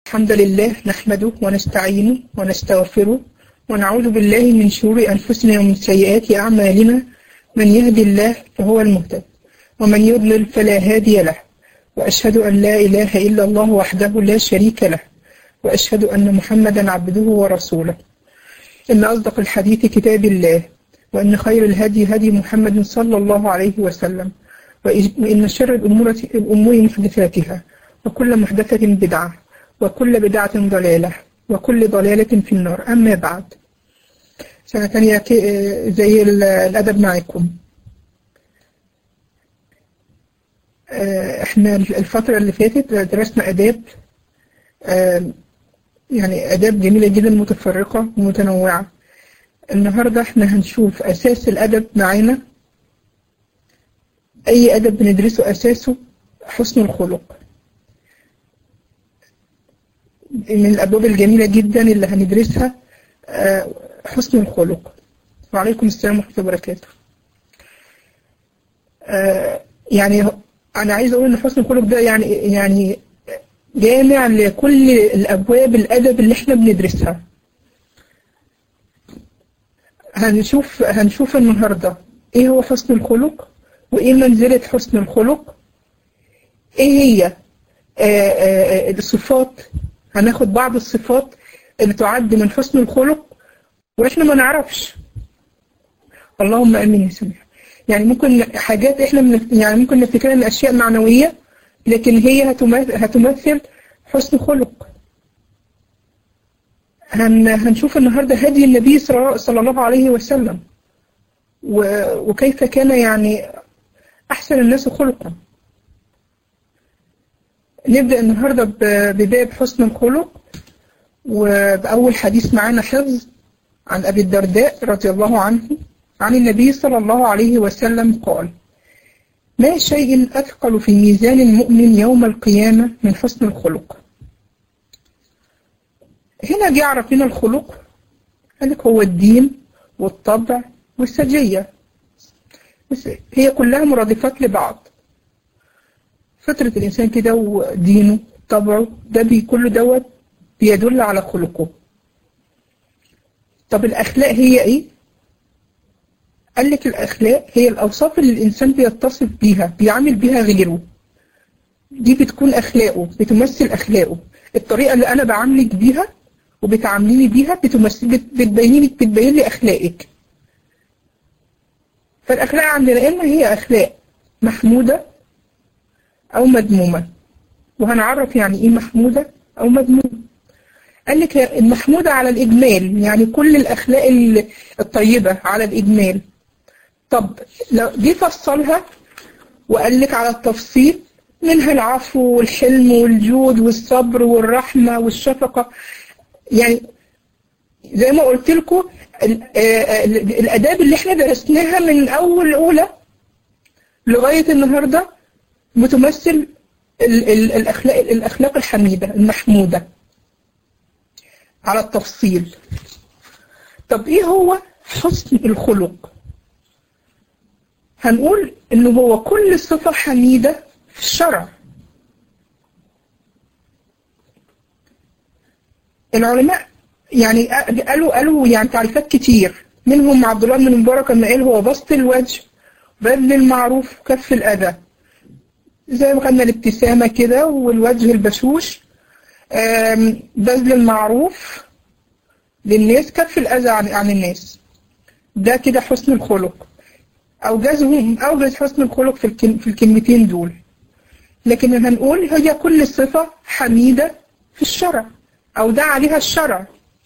الحمد لله نحمده ونستعينه ونستغفره ونعوذ بالله من شرور أنفسنا ومن سيئات أعمالنا من يهدي الله فهو المهتد ومن يضلل فلا هادي له وأشهد أن لا إله إلا الله وحده لا شريك له وأشهد أن محمدا عبده ورسوله إن أصدق الحديث كتاب الله وإن خير الهدي هدي محمد صلى الله عليه وسلم وإن شر الأمور الأمور محدثاتها وكل محدثة بدعة وكل بدعة ضلالة وكل ضلالة في النار أما بعد سنة تانية زي الأدب معكم احنا الفترة اللي فاتت درسنا آداب يعني آداب جميلة جدا متفرقة ومتنوعة النهاردة احنا هنشوف أساس الأدب معانا أي أدب بندرسه أساسه حسن الخلق من الأبواب الجميلة جدا اللي هندرسها حسن الخلق وعليكم السلام ورحمة الله وبركاته يعني أنا عايز أقول إن حسن الخلق ده يعني يعني جامع لكل الأبواب الأدب اللي إحنا بندرسها هنشوف هنشوف النهاردة إيه هو حسن الخلق وإيه منزلة حسن الخلق إيه هي آآ آآ الصفات هناخد بعض الصفات اللي تعد من حسن الخلق وإحنا ما نعرفش اللهم آمين يا سميع يعني ممكن حاجات إحنا من يعني ممكن نفتكرها إن أشياء معنوية لكن هي هتمثل حسن خلق هن هنشوف النهاردة هدي النبي صلى الله عليه وسلم وكيف كان يعني أحسن الناس خلقا نبدأ النهاردة بباب حسن الخلق وبأول حديث معانا حفظ عن أبي الدرداء رضي الله عنه عن النبي صلى الله عليه وسلم قال ما شيء أثقل في ميزان المؤمن يوم القيامة من حسن الخلق هنا جه يعرف لنا الخلق قالك هو الدين والطبع والسجية بس هي كلها مرادفات لبعض فطرة الإنسان كده ودينه طبعه ده بي كل دوت بيدل على خلقه طب الأخلاق هي إيه؟ قال لك الأخلاق هي الأوصاف اللي الإنسان بيتصف بيها بيعامل بيها غيره دي بتكون أخلاقه بتمثل أخلاقه الطريقة اللي أنا بعاملك بيها وبتعامليني بيها بتمثل بتبين لك بتبين لي أخلاقك فالأخلاق عندنا إما هي أخلاق محمودة أو مذمومة وهنعرف يعني إيه محمودة أو مذمومة قال لك المحمودة على الإجمال يعني كل الأخلاق الطيبة على الإجمال طب لو دي فصلها وقال لك على التفصيل منها العفو والحلم والجود والصبر والرحمة والشفقة يعني زي ما قلت لكم الآداب اللي احنا درسناها من أول أولى لغاية النهاردة بتمثل الأخلاق الأخلاق الحميدة المحمودة على التفصيل طب إيه هو حسن الخلق هنقول إنه هو كل صفة حميدة في الشرع العلماء يعني قالوا قالوا يعني تعريفات كتير منهم عبد الله بن مبارك لما قال هو بسط الوجه بذل المعروف وكف الأذى زي ما خدنا الابتسامة كده والوجه البشوش بذل المعروف للناس كف الأذى عن, عن الناس ده كده حسن الخلق أوجزهم أوجز حسن الخلق في, الكلم في الكلمتين دول لكن هنقول هي كل صفة حميدة في الشرع أو ده عليها الشرع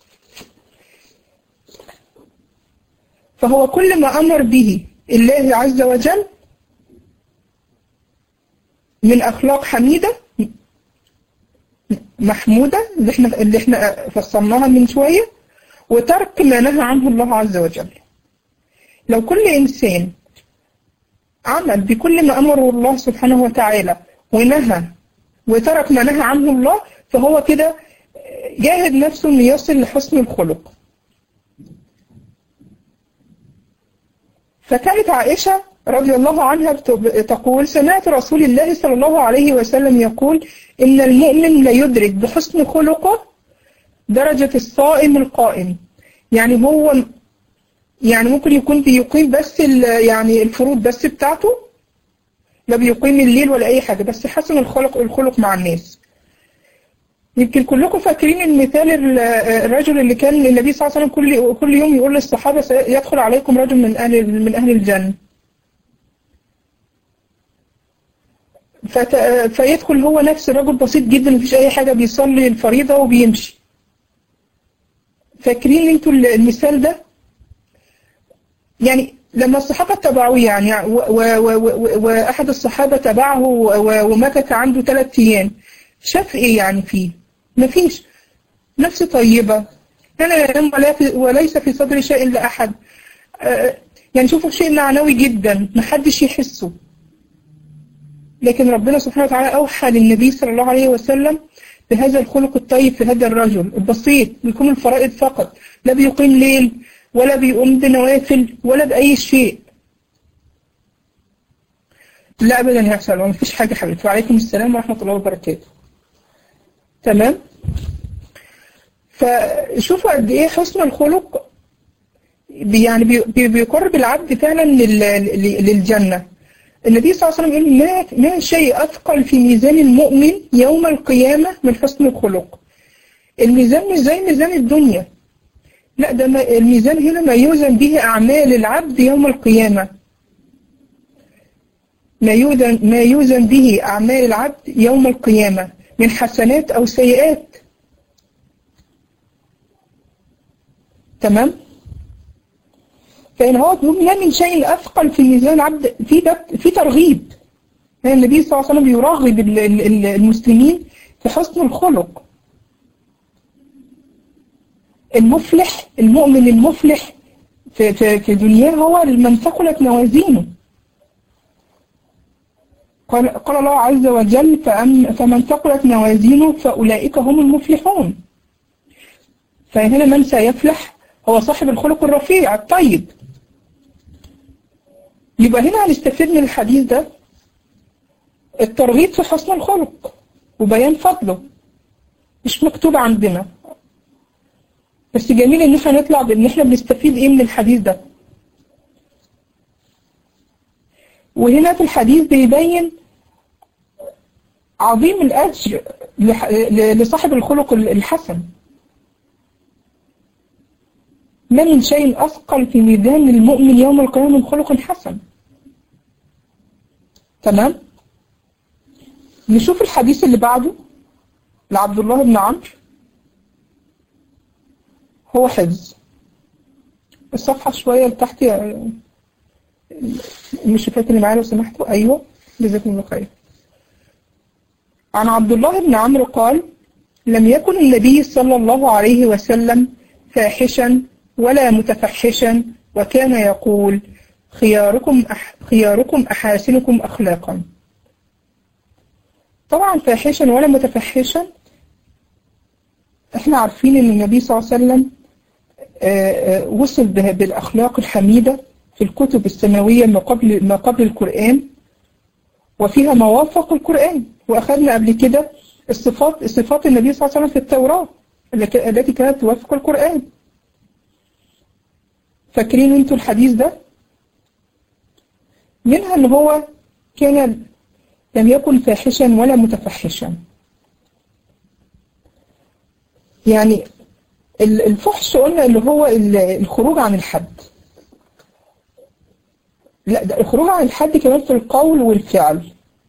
فهو كل ما أمر به الله عز وجل من أخلاق حميدة محمودة اللي احنا, اللي احنا فصلناها من شوية وترك ما نهى عنه الله عز وجل لو كل إنسان عمل بكل ما أمره الله سبحانه وتعالى ونهى وترك ما نهى عنه الله فهو كده جاهد نفسه انه يصل لحسن الخلق فكانت عائشة رضي الله عنها تقول سمعت رسول الله صلى الله عليه وسلم يقول إن المؤمن لا يدرك بحسن خلقه درجة الصائم القائم يعني هو يعني ممكن يكون بيقيم بس يعني الفروض بس بتاعته لا بيقيم الليل ولا أي حاجة بس حسن الخلق الخلق مع الناس يمكن كلكم فاكرين المثال الرجل اللي كان النبي صلى الله عليه وسلم كل كل يوم يقول للصحابة يدخل عليكم رجل من أهل من أهل الجنة فت... فيدخل هو نفس الرجل بسيط جدا مفيش أي حاجة بيصلي الفريضة وبيمشي فاكرين انتوا المثال ده يعني لما الصحابة تبعوه يعني وأحد الصحابة تبعه ومكث عنده ثلاث أيام شاف إيه يعني فيه مفيش نفس طيبة لا ينام وليس في صدر شيء لأحد يعني شوفوا شيء معنوي جدا محدش يحسه لكن ربنا سبحانه وتعالى أوحى للنبي صلى الله عليه وسلم بهذا الخلق الطيب في هذا الرجل البسيط بيقوم الفرائض فقط لا بيقيم ليل ولا بيقوم بنوافل ولا بأي شيء لا أبدا يا سلام مفيش حاجة حبيبتي وعليكم السلام ورحمة الله وبركاته تمام فشوفوا قد إيه حسن الخلق يعني بيقرب العبد فعلا للجنة النبي صلى الله عليه وسلم يقول ما ما شيء أثقل في ميزان المؤمن يوم القيامة من حسن الخلق الميزان مش زي ميزان الدنيا لا ده الميزان هنا ما يوزن به أعمال العبد يوم القيامة ما يوزن, ما يوزن به أعمال العبد يوم القيامة من حسنات أو سيئات تمام فإن هو بيقول لا من شيء أثقل في ميزان العبد في ده في ترغيب يعني النبي صلى الله عليه وسلم يرغب المسلمين في حسن الخلق المفلح المؤمن المفلح في, في, في دنياه هو من ثقلت موازينه قال, قال الله عز وجل فمن ثقلت موازينه فأولئك هم المفلحون فهنا من سيفلح هو صاحب الخلق الرفيع الطيب يبقى هنا هنستفيد من الحديث ده الترغيب في حسن الخلق وبيان فضله مش مكتوب عندنا بس جميل ان احنا نطلع بان احنا بنستفيد ايه من الحديث ده وهنا في الحديث بيبين عظيم الأجر لصاحب الخلق الحسن ما من شيء أثقل في ميزان المؤمن يوم القيامة من خلق حسن تمام نشوف الحديث اللي بعده لعبد الله بن عمرو هو حفظ الصفحة شوية لتحت المشرفات اللي معايا لو سمحتوا أيوة جزاكم الله خير عن عبد الله بن عمرو قال لم يكن النبي صلى الله عليه وسلم فاحشا ولا متفحشا وكان يقول خياركم أح خياركم أحاسنكم أخلاقا طبعا فاحشا ولا متفحشا احنا عارفين ان النبي صلى الله عليه وسلم وصل بالأخلاق الحميدة في الكتب السماوية ما قبل, ما قبل القرآن وفيها موافق القرآن وأخذنا قبل كده الصفات صفات النبي صلى الله عليه وسلم في التوراة التي كانت توافق القرآن فاكرين انتوا الحديث ده منها ان هو كان لم يكن فاحشا ولا متفحشا يعني الفحش قلنا اللي هو الخروج عن الحد لا ده الخروج عن الحد كمان في القول والفعل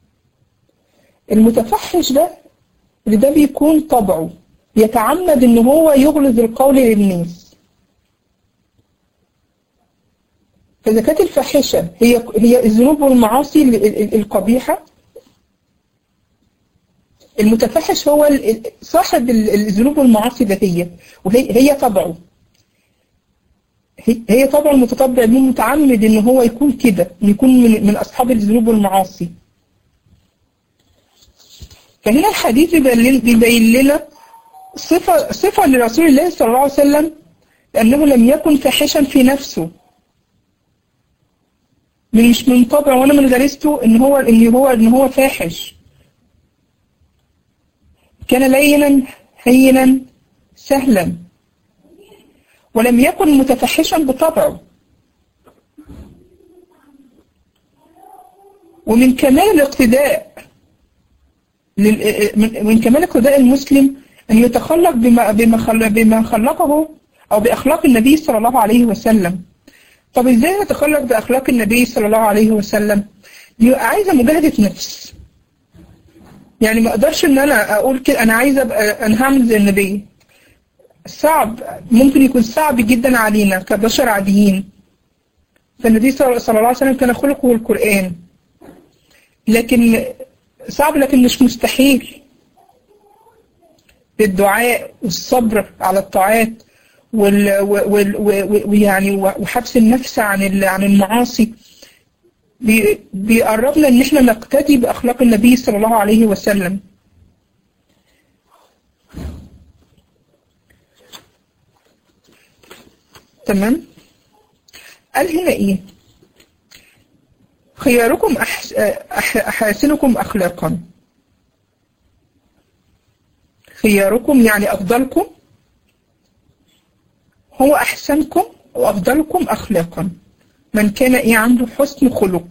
المتفحش ده اللي ده بيكون طبعه يتعمد ان هو يغلظ القول للناس فإذا كانت الفاحشة هي هي الذنوب والمعاصي القبيحة المتفحش هو صاحب الذنوب والمعاصي ده هي وهي هي طبعه هي طبعا المتطبع بيه متعمد ان هو يكون كده يكون من, من اصحاب الذنوب والمعاصي فهنا الحديث بيبين لنا صفة, صفة لرسول الله صلى الله عليه وسلم لأنه لم يكن فاحشا في نفسه مش من طبع وانا من غريزته ان هو ان هو ان هو فاحش كان لينا هينا سهلا ولم يكن متفحشا بطبعه ومن كمال الاقتداء من كمال اقتداء المسلم أن يتخلق بما, بما, بما خلقه أو بأخلاق النبي صلى الله عليه وسلم طب إزاي نتخلق بأخلاق النبي صلى الله عليه وسلم دي عايزة مجاهدة نفس يعني ما أقدرش إن أنا أقول كده أنا عايزة أبقى أنا هعمل زي النبي صعب ممكن يكون صعب جدا علينا كبشر عاديين فالنبي صلى الله عليه وسلم كان خلقه القرآن لكن صعب لكن مش مستحيل بالدعاء والصبر على الطاعات وال ويعني وحبس النفس عن عن المعاصي بيقربنا ان احنا نقتدي باخلاق النبي صلى الله عليه وسلم تمام قال هنا ايه خياركم أحس... أح... أحاسنكم أخلاقا خياركم يعني أفضلكم هو أحسنكم وأفضلكم أخلاقا من كان إيه عنده حسن خلق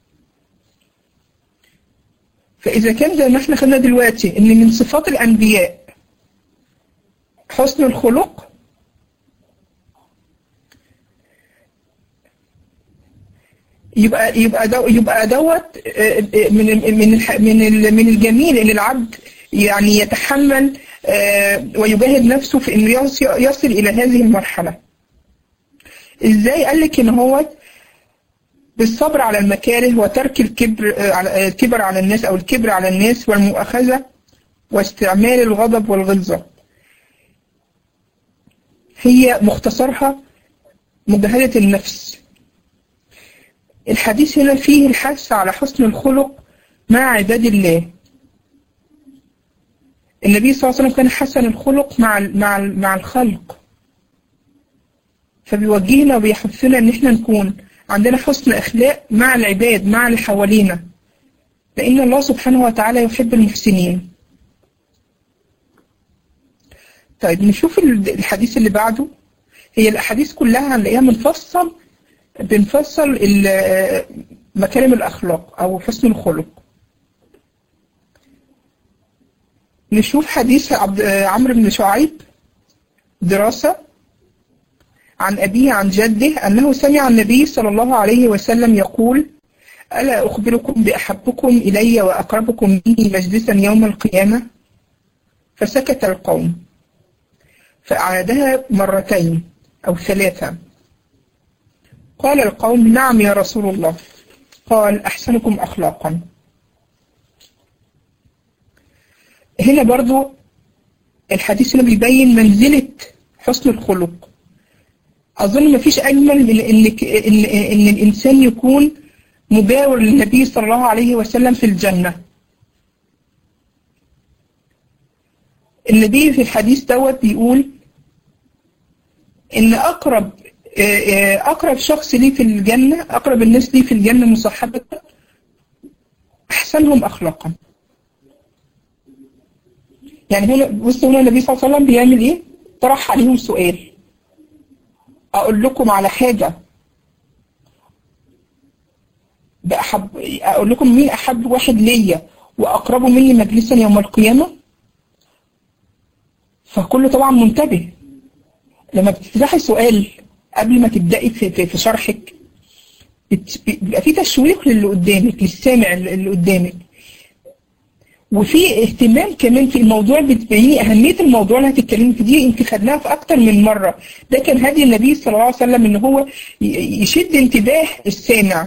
فإذا كان زي ما احنا خدنا دلوقتي إن من صفات الأنبياء حسن الخلق يبقى يبقى دو يبقى دوت من من من من الجميل ان العبد يعني يتحمل ويجاهد نفسه في انه يصل الى هذه المرحله. ازاي قال لك ان هو بالصبر على المكاره وترك الكبر على الكبر على الناس او الكبر على الناس والمؤاخذه واستعمال الغضب والغلظه. هي مختصرها مجاهده النفس. الحديث هنا فيه الحث على حسن الخلق مع عباد الله النبي صلى الله عليه وسلم كان حسن الخلق مع مع مع الخلق فبيوجهنا وبيحثنا ان احنا نكون عندنا حسن اخلاق مع العباد مع اللي حوالينا لان الله سبحانه وتعالى يحب المحسنين طيب نشوف الحديث اللي بعده هي الاحاديث كلها هنلاقيها منفصل بنفصل مكارم الأخلاق أو حسن الخلق نشوف حديث عبد عمرو بن شعيب دراسة عن أبيه عن جده أنه سمع النبي صلى الله عليه وسلم يقول ألا أخبركم بأحبكم إلي وأقربكم مني مجلسا يوم القيامة فسكت القوم فأعادها مرتين أو ثلاثة قال القوم نعم يا رسول الله قال أحسنكم أخلاقا هنا برضو الحديث هنا بيبين منزلة حسن الخلق أظن ما فيش أجمل من إن, إن, إن الإنسان يكون مجاور للنبي صلى الله عليه وسلم في الجنة النبي في الحديث دوت بيقول إن أقرب أقرب شخص لي في الجنة أقرب الناس لي في الجنة مصاحبة أحسنهم أخلاقا يعني هنا بصوا هنا النبي صلى الله عليه وسلم بيعمل إيه؟ طرح عليهم سؤال أقول لكم على حاجة بأحب أقول لكم مين أحب واحد ليا وأقربه مني مجلسا يوم القيامة فكله طبعا منتبه لما بتفتحي سؤال قبل ما تبدأي في, في, في شرحك بيبقى في تشويق للي قدامك للسامع اللي قدامك وفي اهتمام كمان في الموضوع بتبيني أهمية الموضوع اللي هتتكلمي فيه دي يمكن خدناها في أكتر من مرة ده كان هدي النبي صلى الله عليه وسلم إن هو يشد انتباه السامع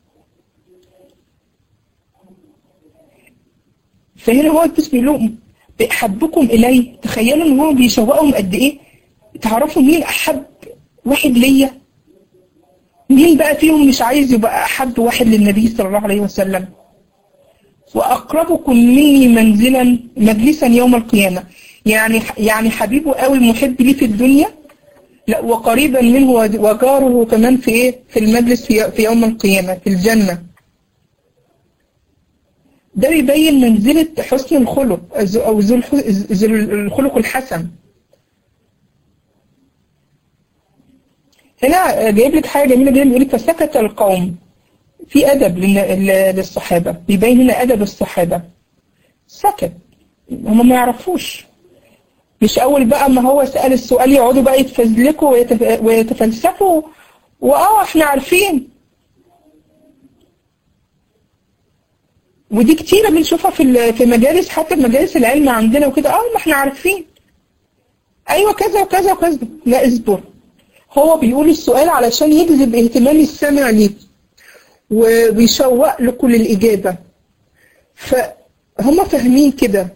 فهنا هو بس بيقول لهم بأحبكم إلي تخيلوا إن هو بيشوقهم قد إيه تعرفوا مين أحب واحد ليا مين بقى فيهم مش عايز يبقى أحب واحد للنبي صلى الله عليه وسلم وأقربكم مني منزلا مجلسا يوم القيامة يعني يعني حبيبه قوي محب لي في الدنيا لا وقريبا منه وجاره كمان في ايه في المجلس في في يوم القيامة في الجنة ده بيبين منزلة حسن الخلق أو ذو الخلق الحسن هنا جايب لك حاجة جميلة جدا بيقول لك فسكت القوم في أدب للصحابة بيبين هنا أدب الصحابة سكت هم ما يعرفوش مش أول بقى ما هو سأل السؤال يقعدوا بقى يتفزلكوا ويتف... ويتفلسفوا وآه إحنا عارفين ودي كتيرة بنشوفها في في مجالس حتى في مجالس العلم عندنا وكده اه ما احنا عارفين ايوه كذا وكذا وكذا لا اصبر هو بيقول السؤال علشان يجذب اهتمام السامع ليه وبيشوق له كل الإجابة فهم فاهمين كده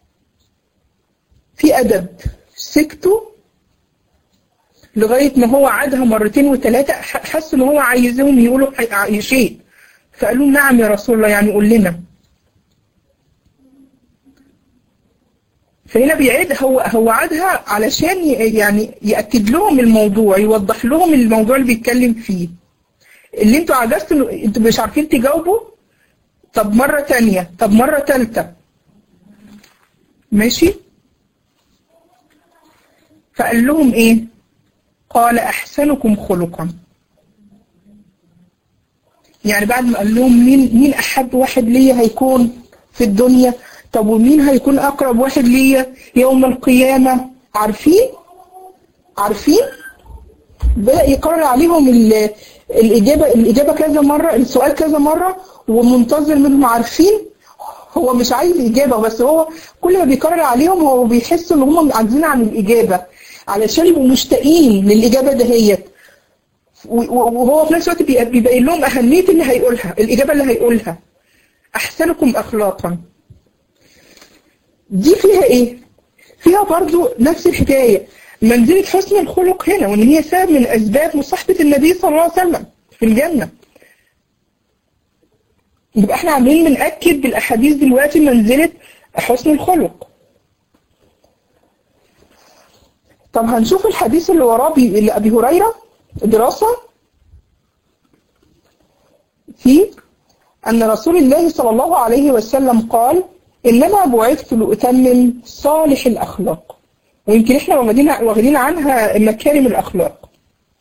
في أدب سكتوا لغاية ما هو عادها مرتين وثلاثة حسوا إن هو عايزهم يقولوا شيء فقالوا نعم يا رسول الله يعني قول لنا فهنا بيعيد هو هو عادها علشان يعني يأكد لهم الموضوع يوضح لهم الموضوع اللي بيتكلم فيه اللي انتوا عجزتوا انتوا مش عارفين تجاوبوا طب مرة تانية طب مرة تالتة ماشي فقال لهم ايه قال احسنكم خلقا يعني بعد ما قال لهم مين مين احب واحد ليا هيكون في الدنيا طب ومين هيكون اقرب واحد ليا يوم القيامة عارفين عارفين بدأ يقرر عليهم الإجابة الإجابة كذا مرة السؤال كذا مرة ومنتظر منهم عارفين هو مش عايز إجابة بس هو كل ما بيكرر عليهم هو بيحس إن هم عاجزين عن الإجابة علشان يبقوا مشتاقين للإجابة دهيت وهو في نفس الوقت بيبين لهم أهمية اللي هيقولها الإجابة اللي هيقولها أحسنكم أخلاقا دي فيها إيه؟ فيها برضو نفس الحكاية منزلة حسن الخلق هنا وإن هي سبب من أسباب مصاحبة النبي صلى الله عليه وسلم في الجنة يبقى احنا عاملين بنأكد بالأحاديث دلوقتي منزلة حسن الخلق طب هنشوف الحديث اللي وراه لأبي هريرة دراسة في أن رسول الله صلى الله عليه وسلم قال إنما بعثت لأتمم صالح الأخلاق ويمكن احنا واخدين واخدين عنها مكارم الأخلاق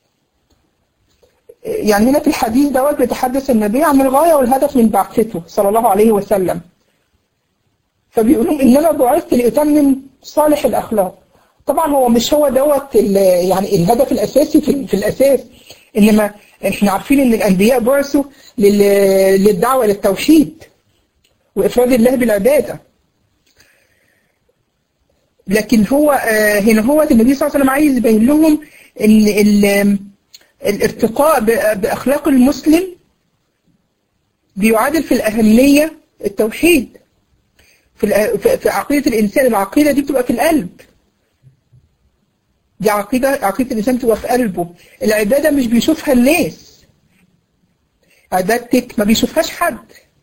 يعني هنا في الحديث دوت بيتحدث النبي عن الغاية والهدف من بعثته صلى الله عليه وسلم فبيقولون إنما بعثت لأتمم صالح الأخلاق طبعا هو مش هو دوت يعني الهدف الأساسي في, في الأساس إنما احنا عارفين إن الأنبياء بعثوا للدعوة للتوحيد وإفراد الله بالعبادة لكن هو هنا هو النبي صلى الله عليه وسلم عايز يبين لهم ان الارتقاء باخلاق المسلم بيعادل في الاهميه التوحيد في في عقيده الانسان العقيده دي بتبقى في القلب دي عقيده عقيده الانسان بتبقى في قلبه العباده مش بيشوفها الناس عبادتك ما بيشوفهاش حد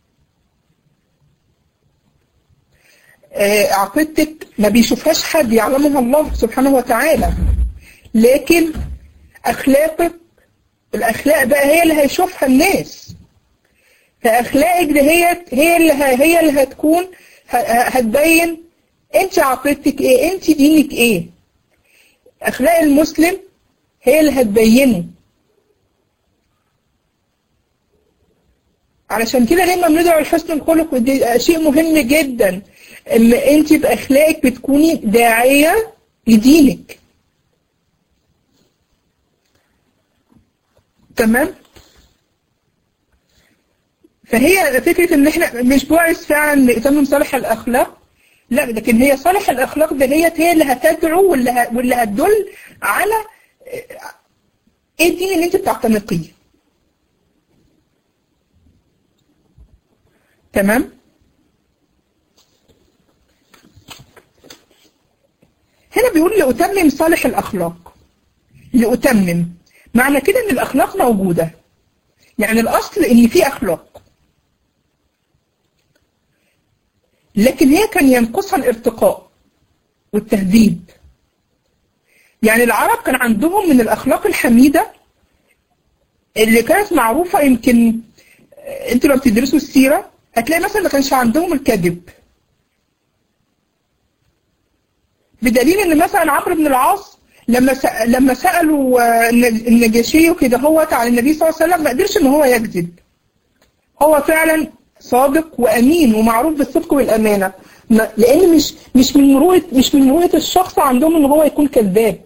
عقيدتك ما بيشوفهاش حد يعلمها الله سبحانه وتعالى لكن أخلاقك الأخلاق بقى هي اللي هيشوفها الناس فأخلاقك دهيت هي اللي هي اللي هتكون هتبين أنت عقيدتك إيه أنت دينك إيه أخلاق المسلم هي اللي هتبينه علشان كده دايما بندعو لحسن الخلق ودي شيء مهم جدا ان انت باخلاقك بتكوني داعيه لدينك تمام فهي فكره ان احنا مش بعث فعلا لاتمام صالح الاخلاق لا لكن هي صالح الاخلاق دهيت هي اللي هتدعو واللي ه... واللي هتدل على ايه الدين اللي انت بتعتنقيه تمام هنا بيقول لأتمم صالح الأخلاق لأتمم معنى كده إن الأخلاق موجودة يعني الأصل إن في أخلاق لكن هي كان ينقصها الارتقاء والتهذيب يعني العرب كان عندهم من الأخلاق الحميدة اللي كانت معروفة يمكن انتوا لما بتدرسوا السيرة هتلاقي مثلا ما كانش عندهم الكذب بدليل ان مثلا عمرو بن العاص لما سأ... لما سالوا النجاشي وكده هو على النبي صلى الله عليه وسلم ما قدرش ان هو يكذب هو فعلا صادق وامين ومعروف بالصدق والامانه لان مش مش من مروءه مش من مروءه الشخص عندهم ان هو يكون كذاب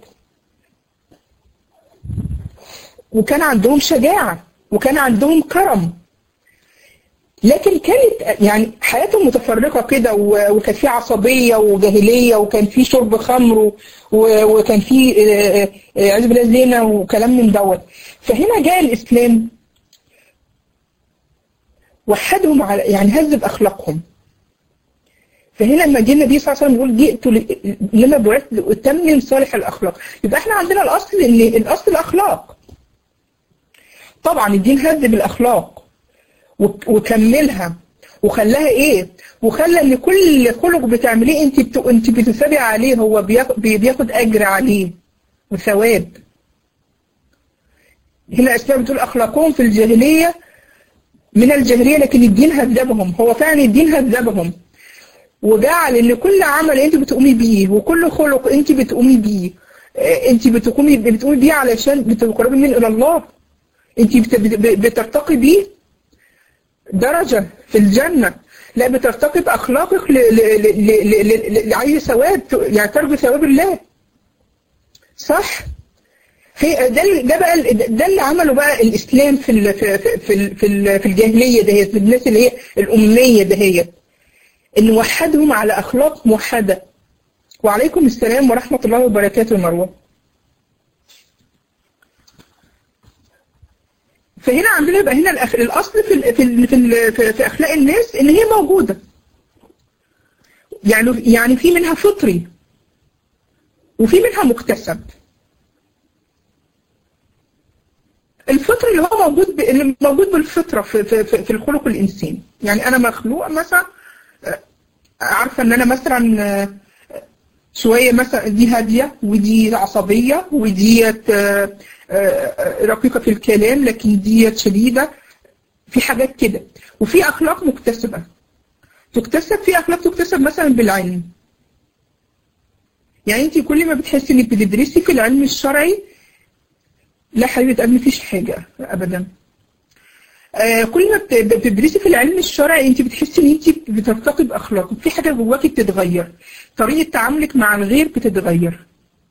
وكان عندهم شجاعه وكان عندهم كرم لكن كانت يعني حياتهم متفرقة كده وكان في عصبية وجاهلية وكان في شرب خمر وكان في عز بالله زينة وكلام من دوت فهنا جاء الإسلام وحدهم على يعني هذب أخلاقهم فهنا لما جه النبي صلى الله عليه وسلم يقول جئت لما بعثت لأتمم صالح الأخلاق يبقى احنا عندنا الأصل إن الأصل الأخلاق طبعا الدين هذب الأخلاق وكملها وخلاها ايه وخلى ان كل خلق بتعمليه انت بت... انت بتثابي عليه هو بياخد, بياخد اجر عليه وثواب هنا اسماء بتقول اخلاقهم في الجاهليه من الجاهليه لكن الدين هذبهم هو فعلا الدين هذبهم وجعل ان كل عمل انت بتقومي بيه وكل خلق انت بتقومي بيه انت بتقومي بتقومي بيه علشان بتقربي من الى الله انت بترتقي بيه درجة في الجنة لا بترتقي بأخلاقك لعي ثواب يعني ترجو ثواب الله صح هي ده ده بقى ده اللي عمله بقى الاسلام في ال في في في, في الجاهليه دهيت في الناس اللي هي الاميه دهيت ان وحدهم على اخلاق موحده وعليكم السلام ورحمه الله وبركاته مروه فهنا عندنا يبقى هنا الاصل في ال في ال في, ال في, في اخلاق الناس ان هي موجوده يعني يعني في منها فطري وفي منها مكتسب الفطري اللي هو موجود اللي موجود بالفطره في في في, في الخلق الانساني يعني انا مخلوق مثلا عارفه ان انا مثلا شويه مثلا دي هاديه ودي عصبيه وديت رقيقة في الكلام لكن ديت شديدة في حاجات كده وفي أخلاق مكتسبة تكتسب في أخلاق تكتسب مثلا بالعلم يعني أنت كل ما بتحسي إنك بتدرسي في العلم الشرعي لا حبيبة قبل مفيش حاجة أبدا آه كل ما بتدرسي في العلم الشرعي انت بتحسي ان انت بترتقي باخلاقك في حاجه جواكي بتتغير طريقه تعاملك مع الغير بتتغير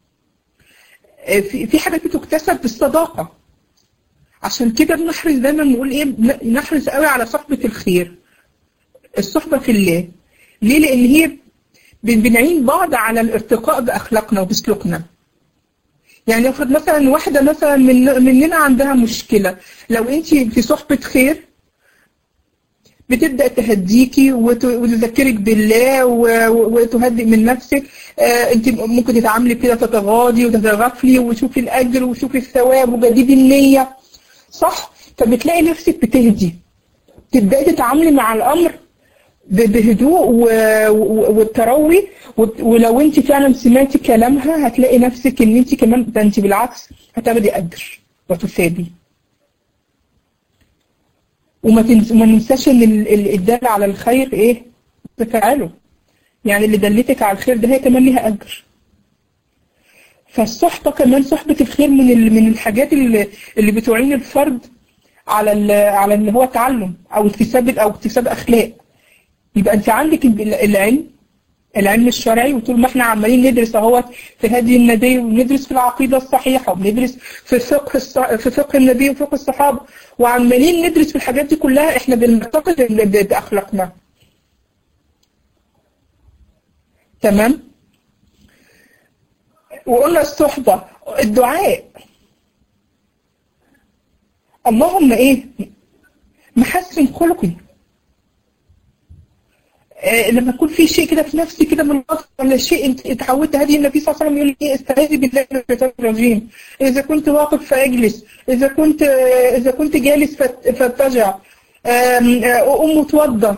في حاجات بتكتسب بالصداقة عشان كده بنحرص دايما نقول ايه نحرص قوي على صحبة الخير الصحبة في الله ليه لان هي بنعين بعض على الارتقاء باخلاقنا وبسلوكنا يعني افرض مثلا واحدة مثلا من مننا عندها مشكلة لو انت في صحبة خير بتبدأ تهديكي وتذكرك بالله وتهدئ من نفسك انت ممكن تتعاملي كده تتغاضي وتتغفلي وتشوفي الاجر وتشوفي الثواب وجديد النية صح فبتلاقي نفسك بتهدي تبدأي تتعاملي مع الامر بهدوء والتروي ولو انت فعلا سمعتي كلامها هتلاقي نفسك ان انت كمان ده انت بالعكس هتاخدي اجر وتثابي وما وما ننساش ان الدال على الخير ايه تفعله يعني اللي دلتك على الخير ده هي كمان ليها اجر فالصحبة كمان صحبة الخير من من الحاجات اللي, اللي بتعين الفرد على على ان هو تعلم او اكتساب او اكتساب اخلاق يبقى انت عندك العلم العلم الشرعي وطول ما احنا عمالين ندرس اهوت في هدي النبي وندرس في العقيدة الصحيحة وبندرس في فقه في فقه النبي وفقه الصحابة وعمالين ندرس في الحاجات دي كلها احنا بنرتقي بأخلاقنا تمام وقلنا الصحبة الدعاء اللهم ايه محسن خلقي آه لما يكون في شيء كده في نفسي كده من الغضب ولا شيء انت اتعودت هذه النبي صلى الله عليه وسلم يقول ايه استعيذي بالله من الشيطان الرجيم اذا كنت واقف فاجلس اذا كنت آه اذا كنت جالس فاتجع قوم متوضى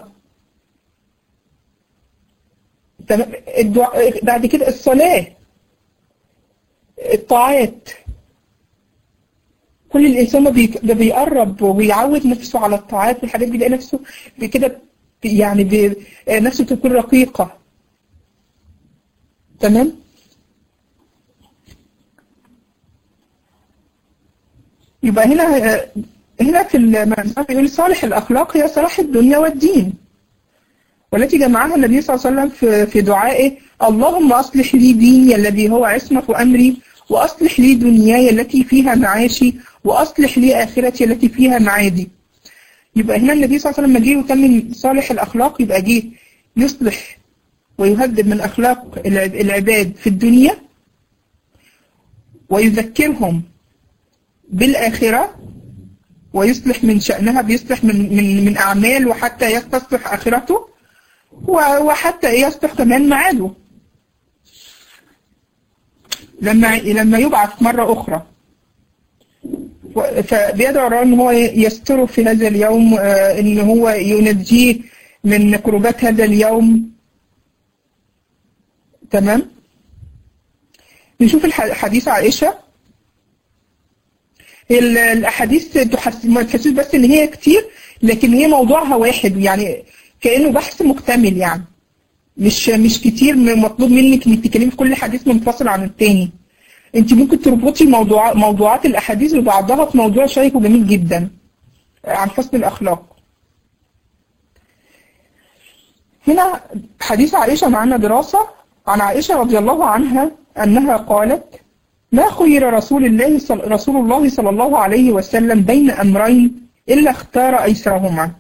تمام بعد كده الصلاه الطاعات كل الإنسان ما بي- ما بيقرب وبيعود نفسه على الطاعات والحاجات دي بيلاقي نفسه كده يعني بي- نفسه تكون رقيقة تمام يبقى هنا هنا في المعنى بيقول صالح الأخلاق هي صلاح الدنيا والدين والتي جمعها النبي صلى الله عليه وسلم في في دعائه اللهم أصلح لي ديني الذي هو عصمة أمري وأصلح لي دنياي التي فيها معاشي وأصلح لي آخرتي التي فيها معادي يبقى هنا النبي صلى الله عليه وسلم لما جه يكمل صالح الأخلاق يبقى جه يصلح ويهذب من أخلاق العب- العباد في الدنيا ويذكرهم بالآخرة ويصلح من شأنها بيصلح من من من أعمال وحتى يستصلح آخرته و- وحتى يصلح كمان معاده لما لما يبعث مرة أخرى و- فبيدعو الله ان هو يستره في هذا اليوم آه، ان هو ينجيه من كربات هذا اليوم تمام نشوف الح- حديث عائشة ال- الاحاديث تحس... ما تحسوش بس ان هي كتير لكن هي موضوعها واحد يعني كانه بحث مكتمل يعني مش مش كتير م- مطلوب منك انك تتكلمي في كل حديث منفصل عن التاني انت ممكن تربطي موضوع موضوعات الاحاديث ببعضها في موضوع شيق وجميل جدا عن حسن الاخلاق هنا حديث عائشة معنا دراسة عن عائشة رضي الله عنها أنها قالت ما خير رسول الله صل... رسول الله صلى الله عليه وسلم بين أمرين إلا اختار أيسرهما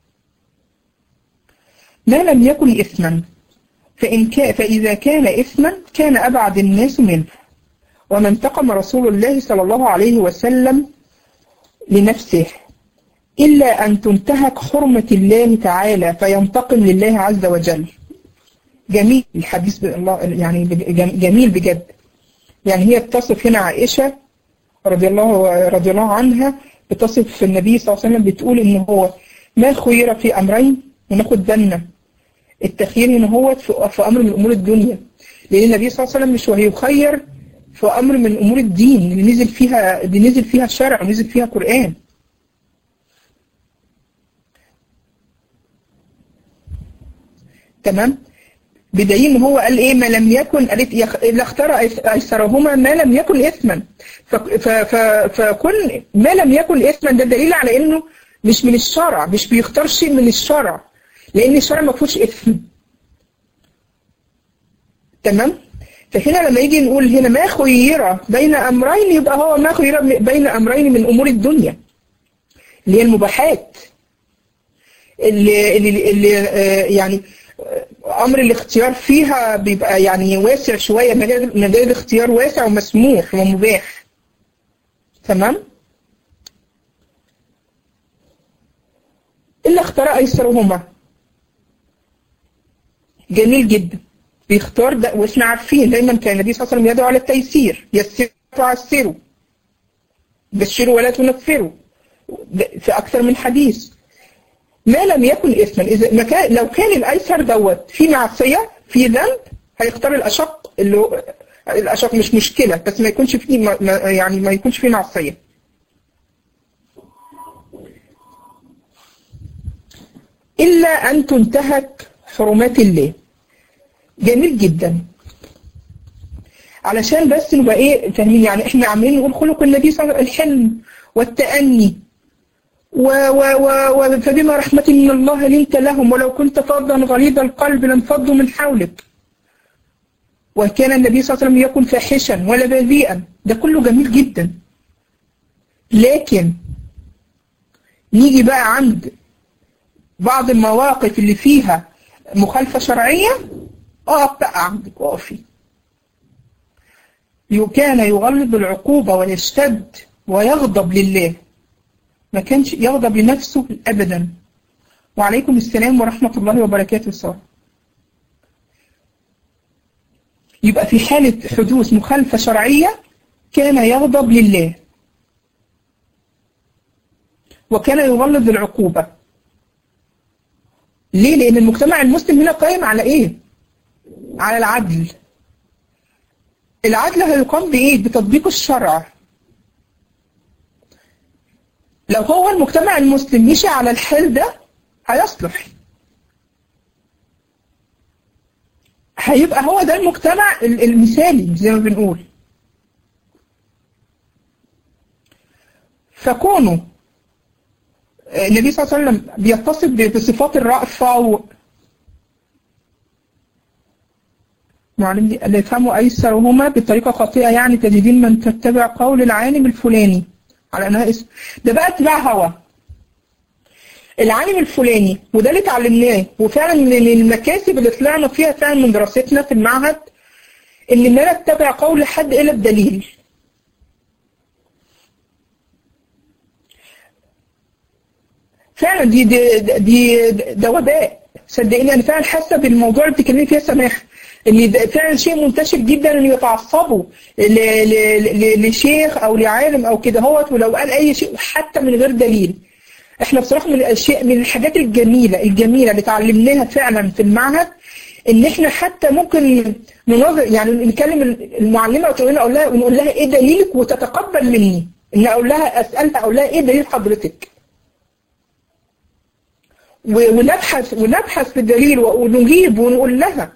ما لم يكن إثما فإن كا... فإذا كان إثما كان أبعد الناس منه وما انتقم رسول الله صلى الله عليه وسلم لنفسه إلا أن تنتهك حرمة الله تعالى فينتقم لله عز وجل جميل الحديث بالله يعني بج- جميل بجد يعني هي بتصف هنا عائشة رضي الله رضي الله عنها بتصف النبي صلى الله عليه وسلم بتقول إن هو ما خير في أمرين وناخد بالنا التخيير هنا هو في في أمر من أمور الدنيا لأن النبي صلى الله عليه وسلم مش هيخير في أمر من أمور الدين اللي نزل فيها اللي نزل فيها شرع ونزل فيها قرآن تمام بدليل ان هو قال ايه ما لم يكن قالت يخ... الا اختار أيس- ايسرهما ما لم يكن اثما ف... ف... ف... فكل ما لم يكن اثما ده دليل على انه مش من الشرع مش بيختار شيء من الشرع لان الشرع ما فيهوش اثم تمام فهنا لما يجي نقول هنا ما خير بين امرين يبقى هو ما خير بين امرين من امور الدنيا اللي هي المباحات اللي اللي, اللي آه، يعني آه، امر الاختيار فيها بيبقى يعني واسع شويه مجال مجال الاختيار واسع ومسموح ومباح تمام الا اختار ايسرهما جميل جدا بيختار ده واحنا عارفين دايما كان النبي صلى الله عليه وسلم يدعو على التيسير يسروا وعسروا بشروا ولا تنفروا ده في اكثر من حديث ما لم يكن اثما اذا ما كان لو كان الايسر دوت في معصيه في ذنب هيختار الاشق اللي هو الاشق مش مشكله بس ما يكونش فيه ما ما- يعني ما يكونش فيه معصيه الا ان تنتهك حرمات الله جميل جدا علشان بس نبقى ايه فاهمين يعني احنا عاملين نقول خلق النبي صلى الله عليه وسلم الحلم والتأني و و و و فبما رحمة من الله لنت لهم ولو كنت فظا غليظ القلب لانفضوا من حولك وكان النبي صلى الله عليه وسلم يكن فاحشا ولا بذيئا ده كله جميل جدا لكن نيجي بقى عند بعض المواقف اللي فيها مخالفة شرعية اقف بقى عندك وقفي كان يغلظ العقوبة ويشتد ويغضب لله ما كانش يغضب لنفسه أبدا وعليكم السلام ورحمة الله وبركاته صار يبقى في حالة حدوث مخالفة شرعية كان يغضب لله وكان يغلظ العقوبة ليه؟ لأن المجتمع المسلم هنا قائم على إيه؟ على العدل العدل هيقام بإيه؟ بتطبيق الشرع لو هو المجتمع المسلم مشي على الحال ده هيصلح هيبقى هو ده المجتمع المثالي زي ما بنقول فكونه النبي صلى الله عليه وسلم بيتصف بصفات الرأفة و... معلم دي اللي يفهموا أيسرهما بطريقة خاطئة يعني تجدين من تتبع قول العالم الفلاني على أنها اسم ده بقى اتباع هوا العالم الفلاني وده اللي اتعلمناه وفعلا من المكاسب اللي طلعنا فيها فعلا من دراستنا في المعهد ان ان انا اتبع قول حد الا بدليل فعلا دي دي دي ده وباء صدقيني انا فعلا حاسه بالموضوع اللي بتتكلمي فيه سماح ان ده فعلا شيء منتشر جدا ان يتعصبوا لشيخ او لعالم او كده هوت ولو قال اي شيء حتى من غير دليل احنا بصراحه من الاشياء من الحاجات الجميله الجميله اللي اتعلمناها فعلا في المعهد ان احنا حتى ممكن ننظر يعني نكلم المعلمه وتقول لها اقول لها ونقول لها ايه دليلك وتتقبل مني ان اقول لها اسالها اقول لها ايه دليل حضرتك ونبحث ونبحث في الدليل ونجيب ونقول لها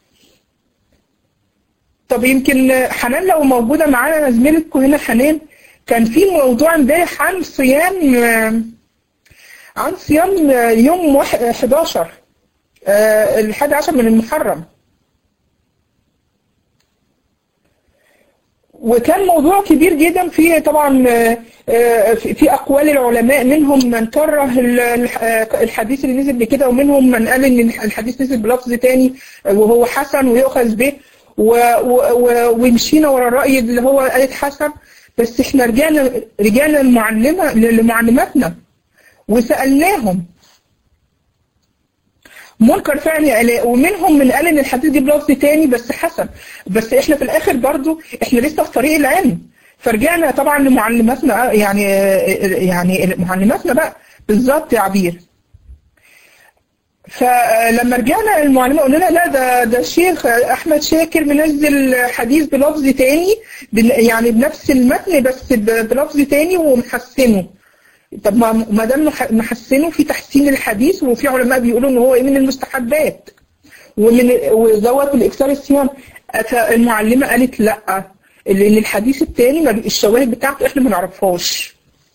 طب يمكن حنان لو موجوده معانا زميلتكم هنا حنان كان في موضوع امبارح عن صيام عن صيام يوم 11 الحادي عشر من المحرم وكان موضوع كبير جدا فيه طبعا في اقوال العلماء منهم من كره الحديث اللي نزل بكده ومنهم من قال ان الحديث نزل بلفظ تاني وهو حسن ويؤخذ به ومشينا ورا الراي اللي هو قالت حسن بس احنا رجعنا رجعنا المعلمه لمعلماتنا وسالناهم منكر فعلا الاء ومنهم من قال ان الحديث دي بلفظ تاني بس حسن بس احنا في الاخر برضو احنا لسه في طريق العلم فرجعنا طبعا لمعلماتنا يعني يعني معلماتنا بقى بالظبط يا عبير فلما رجعنا للمعلمه قلنا لها لا ده ده الشيخ احمد شاكر منزل حديث بلفظ تاني يعني بنفس المتن بس بلفظ تاني ومحسنه طب ما دام محسنه في تحسين الحديث وفي علماء بيقولوا ان هو من المستحبات ومن وزود الاكثار الصيام المعلمه قالت لا لان الحديث الثاني الشواهد بتاعته احنا ما نعرفهاش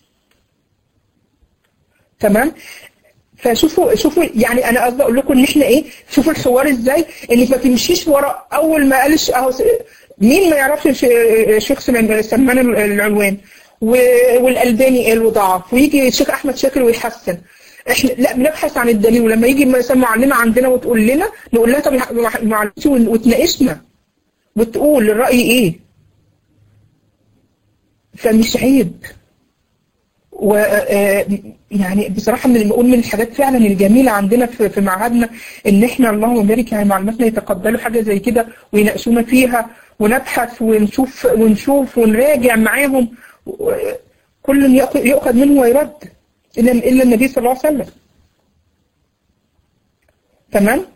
تمام فشوفوا شوفوا يعني انا قصدي اقول لكم ان احنا ايه شوفوا الحوار ازاي انك ما تمشيش ورا اول ما قالش اهو مين ما يعرفش الشيخ سلمان العنوان والالباني قال وضعف ويجي الشيخ احمد شاكر ويحسن احنا لا بنبحث عن الدليل ولما يجي مثلا معلمه عندنا وتقول لنا نقول لها طب معلمتي وتناقشنا وتقول الراي ايه فمش عيب و يعني بصراحه من بقول من الحاجات فعلا الجميله عندنا في, في معهدنا ان احنا اللهم بارك يعني معلماتنا يتقبلوا حاجه زي كده ويناقشونا فيها ونبحث ونشوف ونشوف ونراجع معاهم كل يؤخذ منه ويرد إلا إلا النبي صلى الله عليه وسلم تمام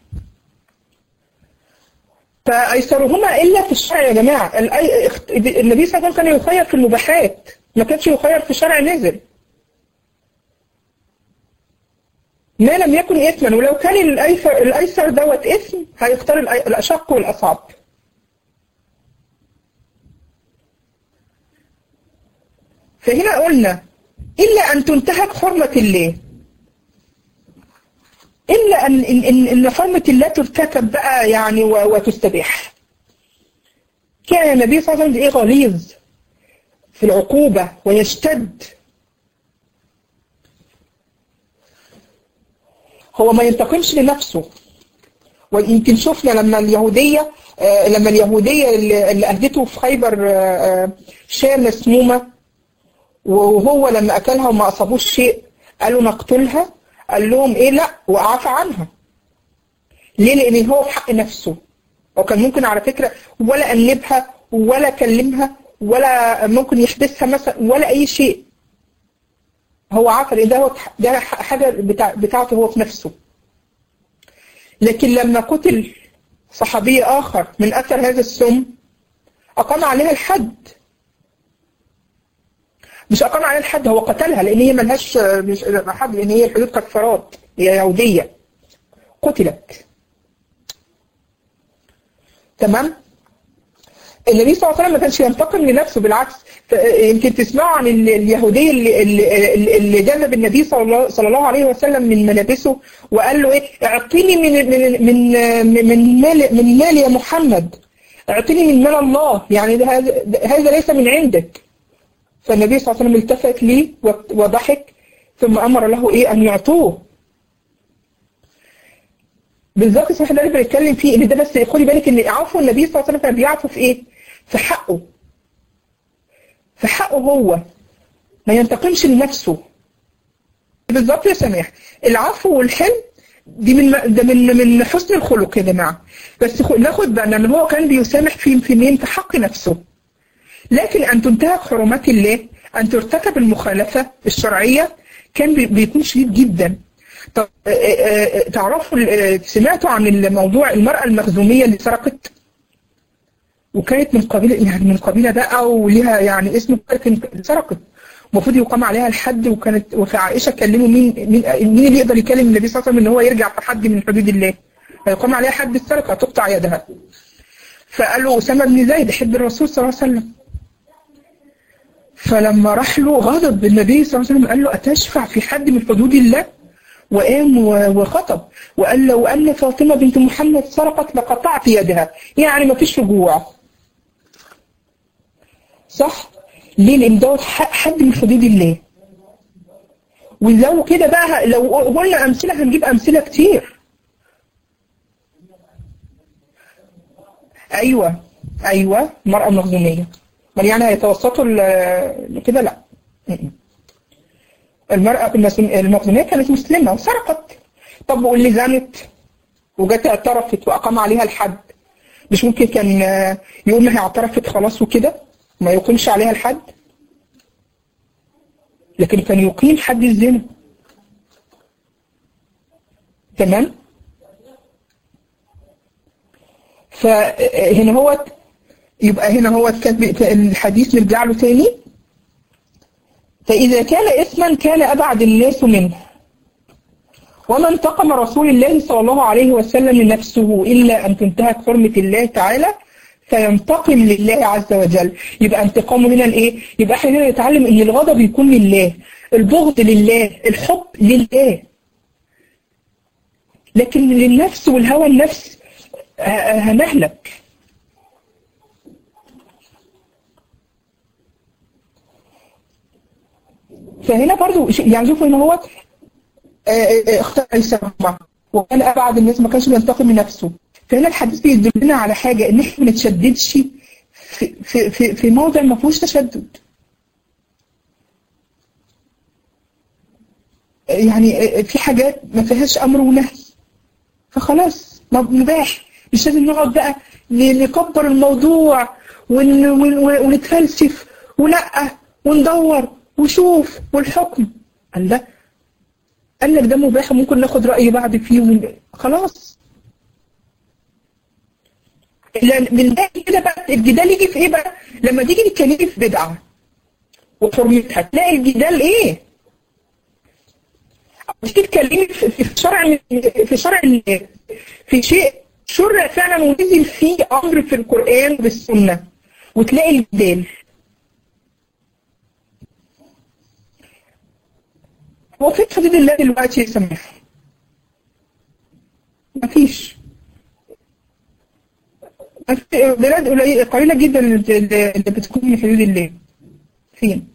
فأيسرهما إلا في الشرع يا جماعة النبي صلى الله عليه وسلم كان يخير في المباحات ما كانش يخير في شرع نزل ما لم يكن إثما ولو كان الأيسر, الأيسر دوت إثم هيختار الأشق والأصعب فهنا قلنا إلا أن تنتهك حرمة الله إلا أن إن إن حرمة الله ترتكب بقى يعني وتستبيح كان النبي صلى الله عليه وسلم إيه غليظ في العقوبة ويشتد هو ما ينتقمش لنفسه ويمكن شفنا لما اليهودية لما اليهودية اللي أهدته في خيبر شاة مسمومة وهو لما أكلها وما أصابوش شيء قالوا نقتلها قال لهم إيه لا وعفى عنها ليه لأن هو في حق نفسه وكان ممكن على فكرة ولا أنبها ولا كلمها ولا ممكن يحبسها مثلا ولا أي شيء هو عفى لأن ده, ده حاجة بتاع بتاعته هو في نفسه لكن لما قتل صحابي آخر من أثر هذا السم أقام عليها الحد مش أقام عليها الحد هو قتلها لأن هي ملهاش مش حد لأن هي الحدود كفارات هي يهودية قتلت تمام النبي صلى الله عليه وسلم ما كانش ينتقم لنفسه بالعكس يمكن تسمعوا عن اليهودي اللي, اللي, اللي جذب النبي صلى الله, صلى الله عليه وسلم من ملابسه وقال له ايه اعطيني من من من من مال من مال يا محمد اعطيني من مال الله يعني هذا هذا ليس من عندك فالنبي صلى الله عليه وسلم التفت لي وضحك ثم امر له ايه ان يعطوه بالظبط اسمح الله بنتكلم فيه ان ده بس خدي بالك ان عفو النبي صلى الله عليه وسلم كان بيعفو في ايه؟ في حقه في حقه هو ما ينتقمش لنفسه بالظبط يا سماح العفو والحلم دي من ده من من حسن الخلق يا جماعه بس ناخد بالنا ان هو كان بيسامح في في مين في حق نفسه لكن ان تنتهك حرمات الله ان ترتكب المخالفه الشرعيه كان بيكون شديد جدا طب تعرفوا سمعتوا عن الموضوع المرأة المخزومية اللي سرقت وكانت من قبيلة يعني من قبيلة بقى وليها يعني اسم سرقت المفروض يقام عليها الحد وكانت وفي عائشة كلموا مين مين مين اللي يقدر يكلم النبي صلى الله عليه وسلم ان هو يرجع في حد من حدود الله فيقام عليها حد السرقة تقطع يدها فقالوا أسامة بن زيد حب الرسول صلى الله عليه وسلم فلما راح له غضب النبي صلى الله عليه وسلم قال له أتشفع في حد من حدود الله وقام وخطب وقال لو أن فاطمة بنت محمد سرقت لقطعت يدها يعني ما فيش رجوع صح ليه لأن دوت حد من حدود الله ولو كده بقى لو قلنا أمثلة هنجيب أمثلة كتير أيوة أيوة المرأة المخزومية يعني هيتوسطوا كده لا المرأة المخزومية كانت مسلمة وسرقت طب واللي زنت وجت اعترفت وأقام عليها الحد مش ممكن كان يقول ما هي اعترفت خلاص وكده ما يقيمش عليها الحد لكن كان يقيم حد الزنا تمام فهنا هو يبقى هنا هو كان الحديث نرجع له تاني فإذا كان إثما كان أبعد الناس منه وما انتقم رسول الله صلى الله عليه وسلم لنفسه إلا أن تنتهك حرمة الله تعالى فينتقم لله عز وجل يبقى انتقامه هنا الايه يبقى احنا هنا نتعلم ان الغضب يكون لله البغض لله الحب لله لكن للنفس والهوى النفس هنهلك فهنا برضو يعني شوفوا ان هو اختار السمع وكان ابعد الناس ما كانش بينتقم من نفسه فهنا الحديث بيدلنا على حاجه ان احنا ما نتشددش في في في, في موضع ما فيهوش تشدد يعني في حاجات ما فيهاش امر ونهي فخلاص مباح مش لازم نقعد بقى نكبر الموضوع ون ون ونتفلسف ونقى وندور وشوف والحكم قال لا قال لك ده مباح ممكن ناخد رأي بعض فيه ومن... خلاص من ده كده بقى الجدال يجي في ايه بقى لما تيجي تتكلمي في بدعه وحرمتها تلاقي الجدال ايه تيجي تتكلمي في شرع في شرع في شيء شرع فعلا ونزل فيه امر في القران والسنه وتلاقي الجدال هو في حدود الله دلوقتي يا سماح مفيش بلاد قليلة جدا اللي بتكون من حدود الله فين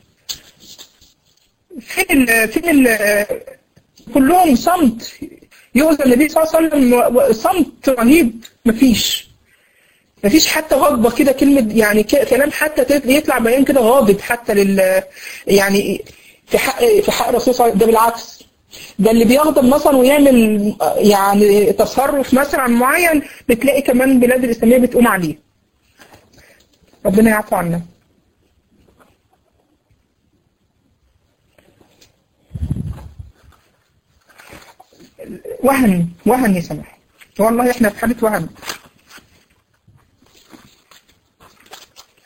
فين ال فين ال كلهم صمت يؤذى النبي صلى الله عليه وسلم صمت رهيب مفيش مفيش حتى غضبة كده كلمة يعني كلام حتى يطلع بيان كده غاضب حتى لل يعني في حق في حق الرسول صلى الله عليه وسلم ده بالعكس ده اللي بيغضب مثلا ويعمل يعني تصرف مثلا معين بتلاقي كمان بلاد الإسلامية بتقوم عليه ربنا يعفو عنا وهن وهن يا سماح والله احنا في حالة وهن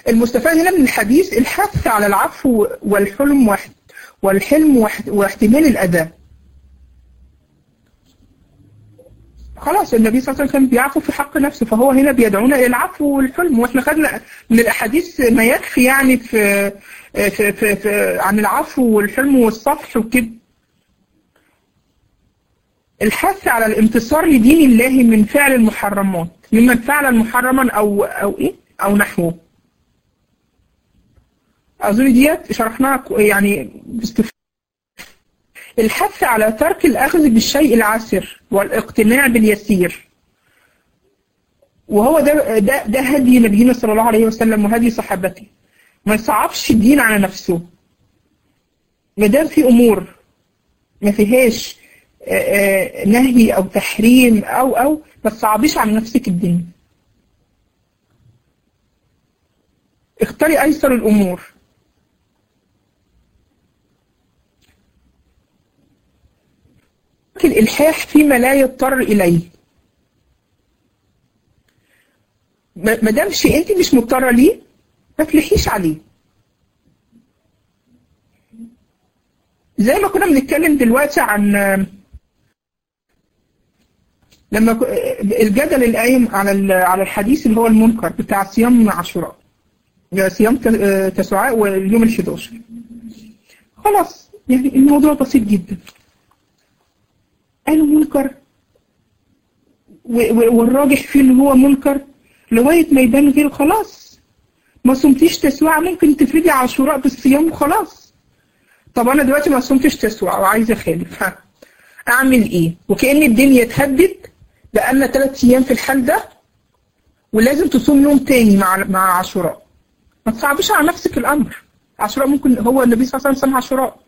المستفاد هنا من الحديث الحث على العفو والحلم واحد والحلم واحد واحتمال الأذى خلاص النبي صلى الله عليه وسلم كان بيعفو في حق نفسه فهو هنا بيدعونا الى العفو والحلم واحنا خدنا من الاحاديث ما يكفي يعني في في في, في عن العفو والحلم والصفح وكده الحث على الانتصار لدين الله من فعل المحرمات ممن فعل محرما او او ايه او نحوه اظن ديت شرحناها يعني باستفاضه الحث على ترك الأخذ بالشيء العسر والاقتناع باليسير وهو ده, ده, ده هدي نبينا صلى الله عليه وسلم وهدي صحابته ما يصعبش الدين على نفسه ما دام في أمور ما فيهاش نهي أو تحريم أو أو ما تصعبيش على نفسك الدين اختاري أيسر الأمور الإلحاح فيما لا يضطر إليه ما دام شيء أنت مش مضطرة ليه ما تلحيش عليه زي ما كنا بنتكلم دلوقتي عن لما الجدل القايم على على الحديث اللي هو المنكر بتاع صيام عاشوراء صيام تسعاء واليوم ال 11 خلاص يعني الموضوع بسيط جدا قالوا منكر والراجح فيه اللي هو منكر لغاية ما يبان غير خلاص ما صمتيش تسوع ممكن تفردي عاشوراء بالصيام وخلاص طب انا دلوقتي ما صمتش تسوع وعايزه اخالف ها اعمل ايه وكأن الدنيا اتهدت بقالنا ثلاث ايام في الحال ده ولازم تصوم يوم تاني مع مع عاشوراء ما تصعبيش على نفسك الامر عاشوراء ممكن هو النبي صلى الله عليه وسلم صام عاشوراء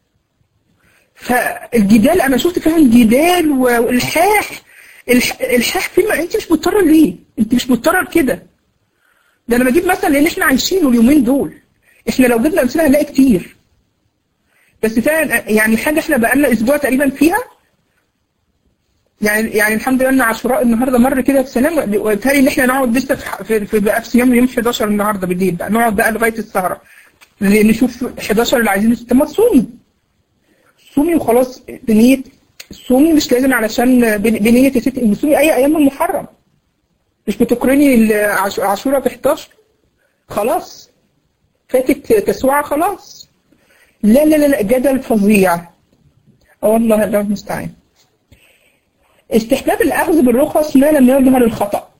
فالجدال انا شفت فعلا جدال والحاح الحاح فيما انت مش مضطره ليه انت مش مضطره لكده ده انا بجيب مثلا لان احنا عايشينه اليومين دول احنا لو جبنا امثله هنلاقي كتير بس فعلا يعني حاجه احنا بقالنا اسبوع تقريبا فيها يعني يعني الحمد لله ان عاشوراء النهارده مر كده بسلام وبالتالي ان احنا نقعد لسه في في بقى في صيام يوم 11 النهارده بالليل بقى نقعد بقى لغايه السهره نشوف 11 اللي عايزين طب ما تصومي صومي وخلاص بنية صومي مش لازم علشان بنية يا ستي صومي أي أيام المحرم مش بتقرني عاشوراء ب 11 خلاص فاتك تسوعة خلاص لا لا لا جدل فظيع اه والله الله المستعان استحباب الأخذ بالرخص ما لم يظهر الخطأ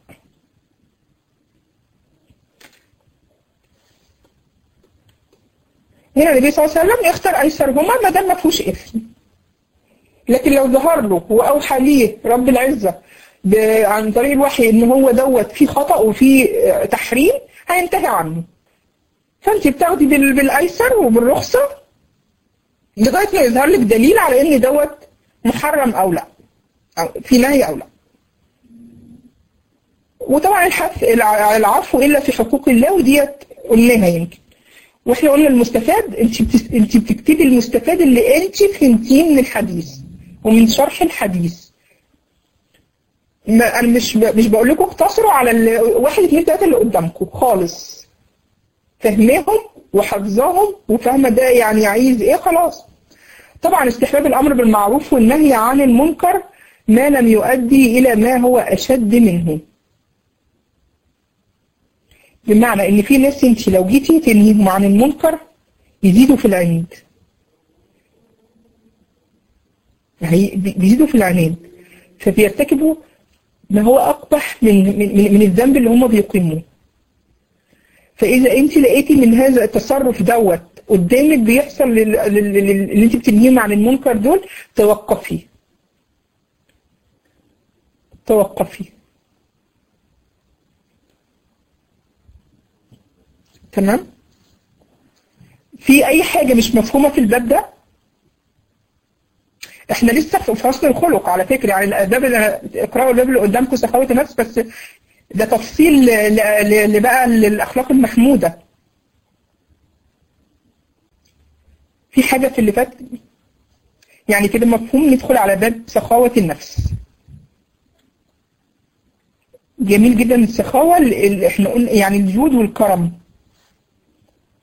هنا النبي صلى الله عليه وسلم يختار ايسرهما ما دام ما فيهوش اثم لكن لو ظهر له واوحى ليه رب العزه عن طريق الوحي ان هو دوت فيه خطا وفيه تحريم هينتهي عنه فانت بتاخدي بالايسر وبالرخصه لغايه ما يظهر لك دليل على ان دوت محرم او لا او في نهي او لا وطبعا الحث على العفو الا في حقوق الله وديت قلناها يمكن واحنا قلنا المستفاد انت بتس... انت بتكتبي المستفاد اللي انت فهمتيه من الحديث ومن شرح الحديث ما انا مش ب... مش بقول لكم اقتصروا على ال... واحد اثنين ثلاثه اللي قدامكم خالص فهمهم وحفظهم وفاهمه ده يعني عايز ايه خلاص طبعا استحباب الامر بالمعروف والنهي عن المنكر ما لم يؤدي الى ما هو اشد منه بمعنى ان في ناس انت لو جيتي تنهيهم عن المنكر يزيدوا في العنيد يعني بيزيدوا في العنيد فبيرتكبوا ما هو اقبح من من, من الذنب اللي هم بيقيموه فاذا انت لقيتي من هذا التصرف دوت قدامك بيحصل اللي انت بتنهيهم عن المنكر دول توقفي توقفي تمام في اي حاجة مش مفهومة في الباب ده احنا لسه في فصل الخلق على فكرة يعني الاداب اللي اقرأوا الباب اللي قدامكم سخاوة النفس بس ده تفصيل بقى للاخلاق المحمودة في حاجة في اللي فات يعني كده مفهوم ندخل على باب سخاوة النفس جميل جدا السخاوة اللي احنا قلنا يعني الجود والكرم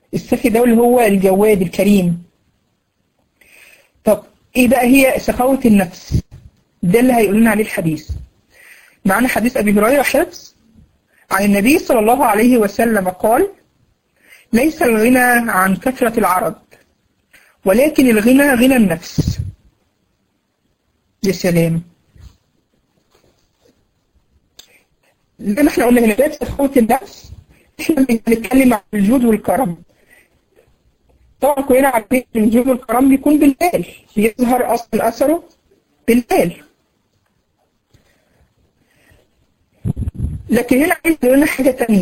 السخي ده اللي هو الجواد الكريم طب ايه بقى هي سخاوة النفس ده اللي هيقول لنا عليه الحديث معنا حديث ابي هريره حفظ عن النبي صلى الله عليه وسلم قال ليس الغنى عن كثرة العرض ولكن الغنى غنى النفس يا سلام زي ما احنا قلنا هنا باب سخاوة النفس احنا بنتكلم عن الجود والكرم طبعا كلنا عارفين ان الجود والكرم بيكون بالمال بيظهر اصلا اثره بالمال لكن هنا عايز يقول لنا حاجه تانية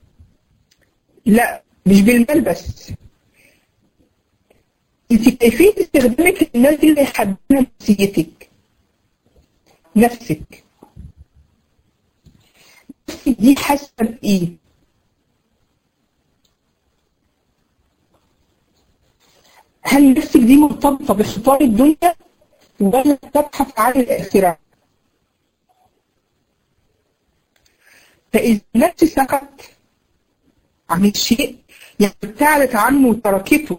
لا مش بالمال بس انت كيفيه استخدامك للناس دي اللي يحددها نفسيتك نفسك نفسك دي حاسه بايه هل نفسك دي مرتبطة بخطار الدنيا ولا تبحث عن الآخرة؟ فإذا النفس سكت عن الشيء يعني ابتعدت عنه وتركته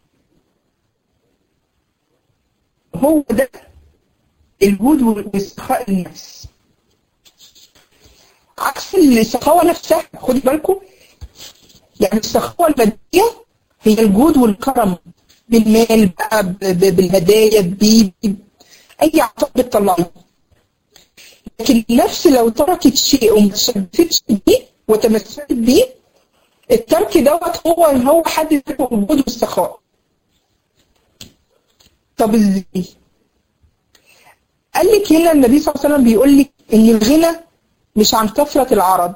هو ده الجود واستخاء النفس عكس السخاوة نفسها خدي بالكم يعني السخاوة المادية هي الجود والكرم بالمال بقى بالهدايا بيه اي عطاء بتطلعه لكن النفس لو تركت شيء وما تشبثتش بيه وتمسكت بيه الترك دوت هو هو حد ذاته الوجود والسخاء طب ازاي؟ قال لك هنا النبي صلى الله عليه وسلم بيقول لك ان الغنى مش عن كثرة العرض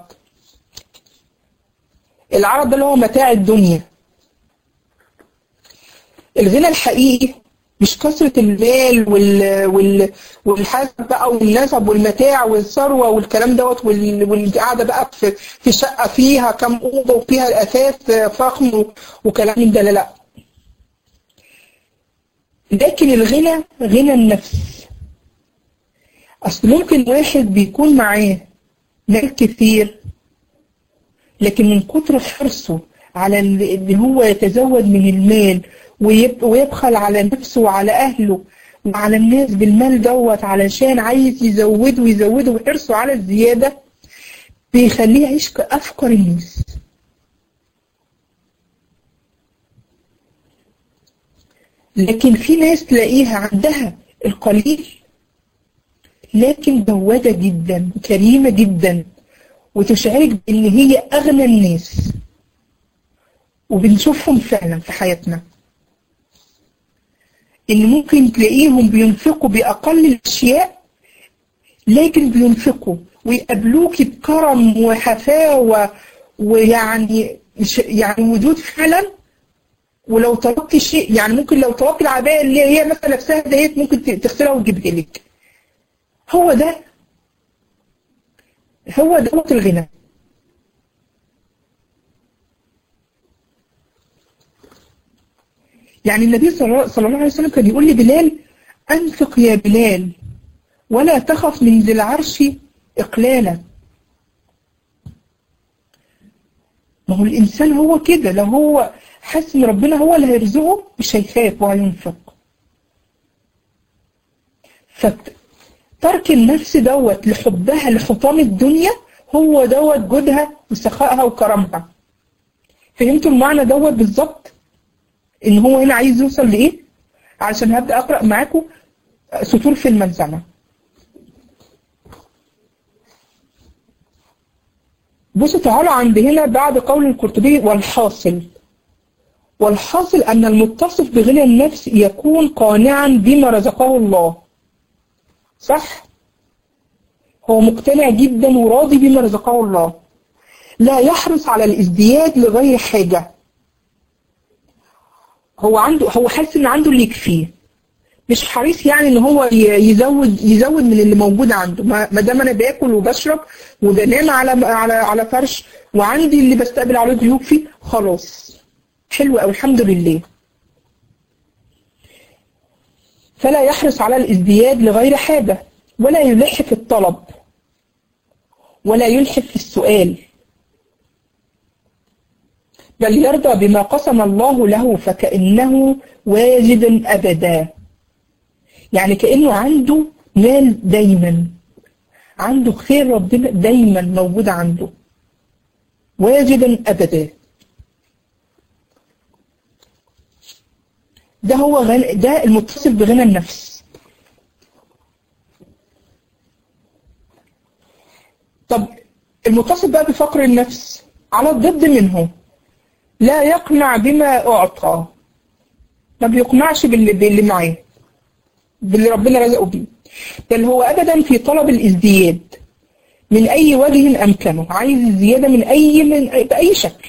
العرض ده اللي هو متاع الدنيا الغنى الحقيقي مش كثرة المال وال وال والحسب بقى والنسب والمتاع والثروة والكلام دوت وال... والقعدة بقى في في شقة فيها كام أوضة وفيها أثاث فخم وكلام ده لا لا لكن الغنى غنى النفس أصل ممكن واحد بيكون معاه مال كتير لكن من كتر حرصه على ان هو يتزود من المال ويبخل على نفسه وعلى أهله وعلى الناس بالمال دوت علشان عايز يزوده ويزوده وحرصه على الزيادة بيخليه يعيش كأفقر الناس لكن في ناس تلاقيها عندها القليل لكن جوادة جدا كريمة جدا وتشعرك بان هي اغنى الناس وبنشوفهم فعلا في حياتنا ان ممكن تلاقيهم بينفقوا باقل الاشياء لكن بينفقوا ويقابلوك بكرم وحفاوة ويعني يعني وجود فعلا ولو طلبت شيء يعني ممكن لو طلبت العباية اللي هي مثلا نفسها ديت ممكن تغسلها وتجيبها لك هو ده هو دوت الغنى يعني النبي صلى الله عليه وسلم كان يقول لبلال أنفق يا بلال ولا تخف من ذي العرش إقلالا ما هو الإنسان هو كده لو هو حاسس إن ربنا هو اللي هيرزقه مش هيخاف وهينفق فترك النفس دوت لحبها لحطام الدنيا هو دوت جودها وسخائها وكرمها فهمتوا المعنى دوت بالظبط ان هو هنا عايز يوصل لايه علشان هبدا اقرا معاكم سطور في الملزمه بصوا تعالوا عند هنا بعد قول القرطبي والحاصل والحاصل أن المتصف بغنى النفس يكون قانعا بما رزقه الله صح؟ هو مقتنع جدا وراضي بما رزقه الله لا يحرص على الازدياد لغير حاجة هو عنده هو حاسس ان عنده اللي يكفيه مش حريص يعني ان هو يزود يزود من اللي موجود عنده ما دام انا باكل وبشرب وبنام على على على فرش وعندي اللي بستقبل عليه ضيوف فيه خلاص حلو قوي الحمد لله فلا يحرص على الازدياد لغير حاجة ولا يلح في الطلب ولا يلح في السؤال بل يرضى بما قسم الله له فكأنه واجد أبدا يعني كأنه عنده مال دايما عنده خير ربنا دايما موجود عنده واجدا أبدا ده هو غنى ده المتصف بغنى النفس طب المتصف بقى بفقر النفس على الضد منه لا يقنع بما أعطى ما بيقنعش باللي, باللي معاه باللي ربنا رزقه بيه بل هو أبدا في طلب الازدياد من أي وجه أمكنه عايز الزيادة من أي من بأي شكل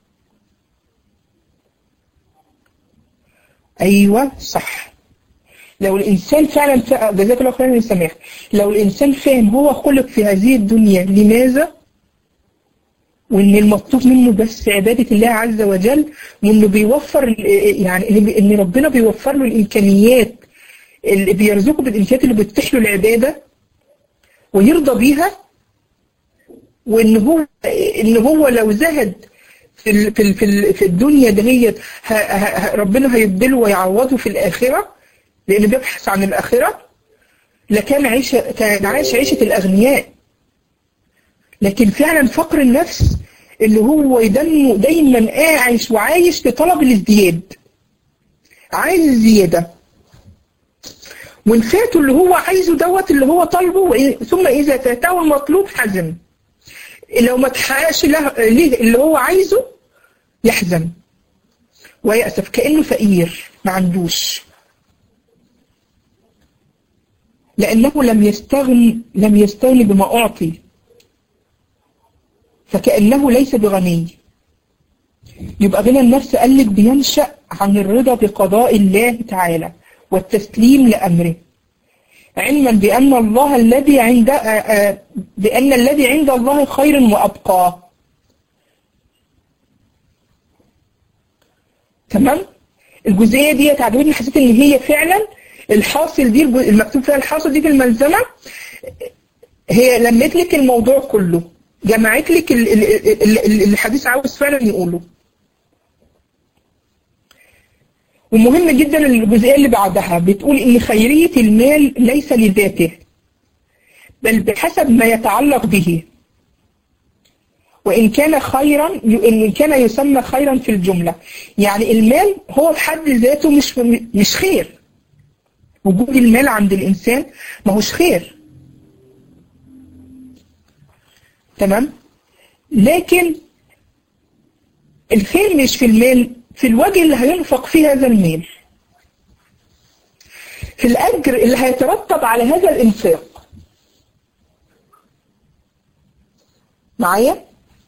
أيوة صح لو الإنسان فعلا جزاك الله خيرا سماح لو الإنسان فاهم هو خلق في هذه الدنيا لماذا وإن المطلوب منه بس عبادة الله عز وجل وإنه بيوفر يعني إن ربنا بيوفر له الإمكانيات اللي بيرزقه بالإمكانيات اللي بتتيح له العبادة ويرضى بيها وإن هو إن هو لو زهد في ال في ال في, ال في الدنيا دهيت ربنا هيبدله ويعوضه في الآخرة لأنه بيبحث عن الآخرة لكان عيش كان عايش عيشة الأغنياء لكن فعلا فقر النفس اللي هو يدنه دايما عايش وعايش لطلب الازدياد عايز الزيادة وان فاته اللي هو عايزه دوت اللي هو طالبه ثم إذا فاته المطلوب حزن لو ما تحققش له ليه اللي هو عايزه يحزن ويأسف كأنه فقير ما عندوش لأنه لم يستغن لم يستغني بما أعطي فكأنه ليس بغني يبقى غنى النفس قال لك بينشأ عن الرضا بقضاء الله تعالى والتسليم لأمره علما بأن الله الذي عند بأن الذي عند الله خير وأبقى تمام الجزئية دي تعجبني حسيت ان هي فعلا الحاصل دي المكتوب فيها الحاصل دي في الملزمة هي لمت لك الموضوع كله جمعت لك اللي الحديث عاوز فعلا يقوله ومهم جدا الجزئية اللي بعدها بتقول ان خيرية المال ليس لذاته بل بحسب ما يتعلق به وإن كان خيرا إن كان يسمى خيرا في الجملة يعني المال هو بحد ذاته مش مش خير وجود المال عند الإنسان ما هوش خير تمام لكن الخير مش في المال في الوجه اللي هينفق فيه هذا المال في الأجر اللي هيترتب على هذا الإنفاق معايا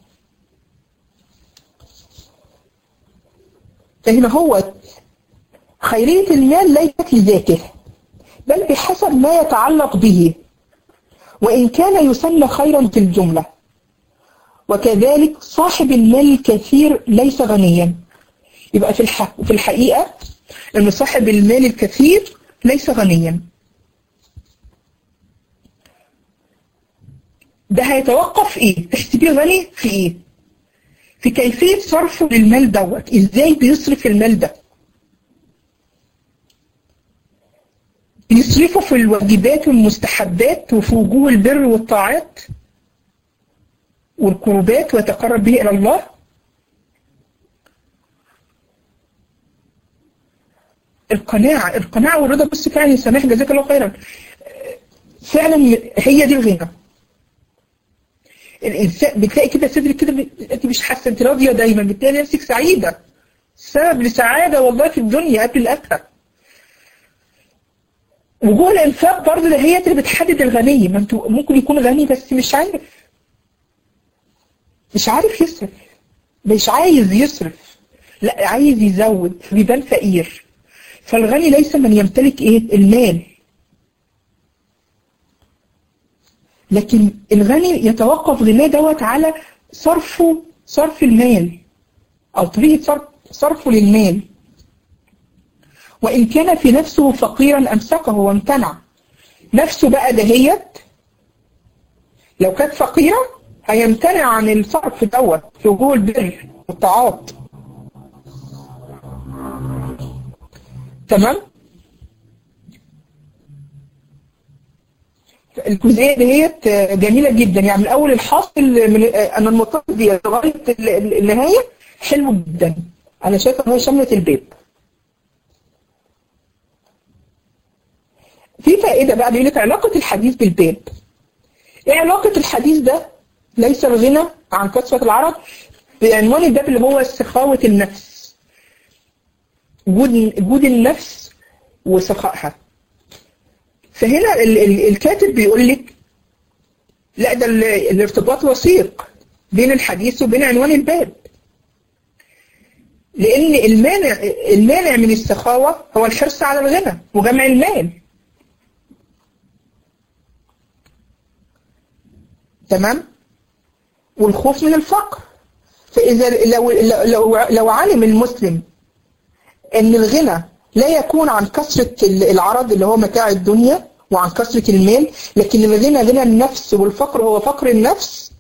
فهنا هو خيرية المال ليست لذاته بل بحسب ما يتعلق به وإن كان يسمى خيرا في الجملة وكذلك صاحب المال الكثير ليس غنيا يبقى في, الح... في الحقيقة أن صاحب المال الكثير ليس غنيا ده هيتوقف ايه تحسبيه غني في ايه في كيفية صرفه للمال دوت ازاي بيصرف المال ده يصرفه في الواجبات والمستحبات وفي وجوه البر والطاعات والقربات ويتقرب به إلى الله القناعة القناعة والرضا بس فعلا سامح جزاك الله خيرا فعلا هي دي الغنى الانسان بتلاقي كده صدرك كده انت مش حاسه انت راضيه دايما بتلاقي نفسك سعيده سبب لسعاده والله في الدنيا قبل الاخره وجوه الانفاق برضه ده هي اللي بتحدد الغني ما انت ممكن يكون غني بس مش عارف مش عارف يصرف مش عايز يصرف لا عايز يزود بيبان فقير فالغني ليس من يمتلك ايه المال لكن الغني يتوقف غناه دوت على صرفه صرف المال او طريقه صرف صرفه للمال وان كان في نفسه فقيرا امسكه وامتنع نفسه بقى دهيت لو كانت فقيره هيمتنع عن الصرف دوت في وجوه البر والطاعات تمام الجزئيه ديت جميله جدا يعني من اول الحاصل من انا المتصل بيها لغايه النهايه حلو جدا انا شايفه ان هي شملت الباب في فائده بقى بيقول لك علاقه الحديث بالباب ايه علاقه الحديث ده ليس الغنى عن كثره العرب بعنوان الباب اللي هو سخاوه النفس وجود وجود النفس وسخائها فهنا ال ال الكاتب بيقول لك لا ده الارتباط وثيق بين الحديث وبين عنوان الباب لان المانع المانع من السخاوه هو الحرص على الغنى وجمع المال تمام والخوف من الفقر فاذا لو لو لو علم المسلم ان الغنى لا يكون عن كثرة العرض اللي هو متاع الدنيا وعن كثرة المال لكن الغنى غنى النفس والفقر هو فقر النفس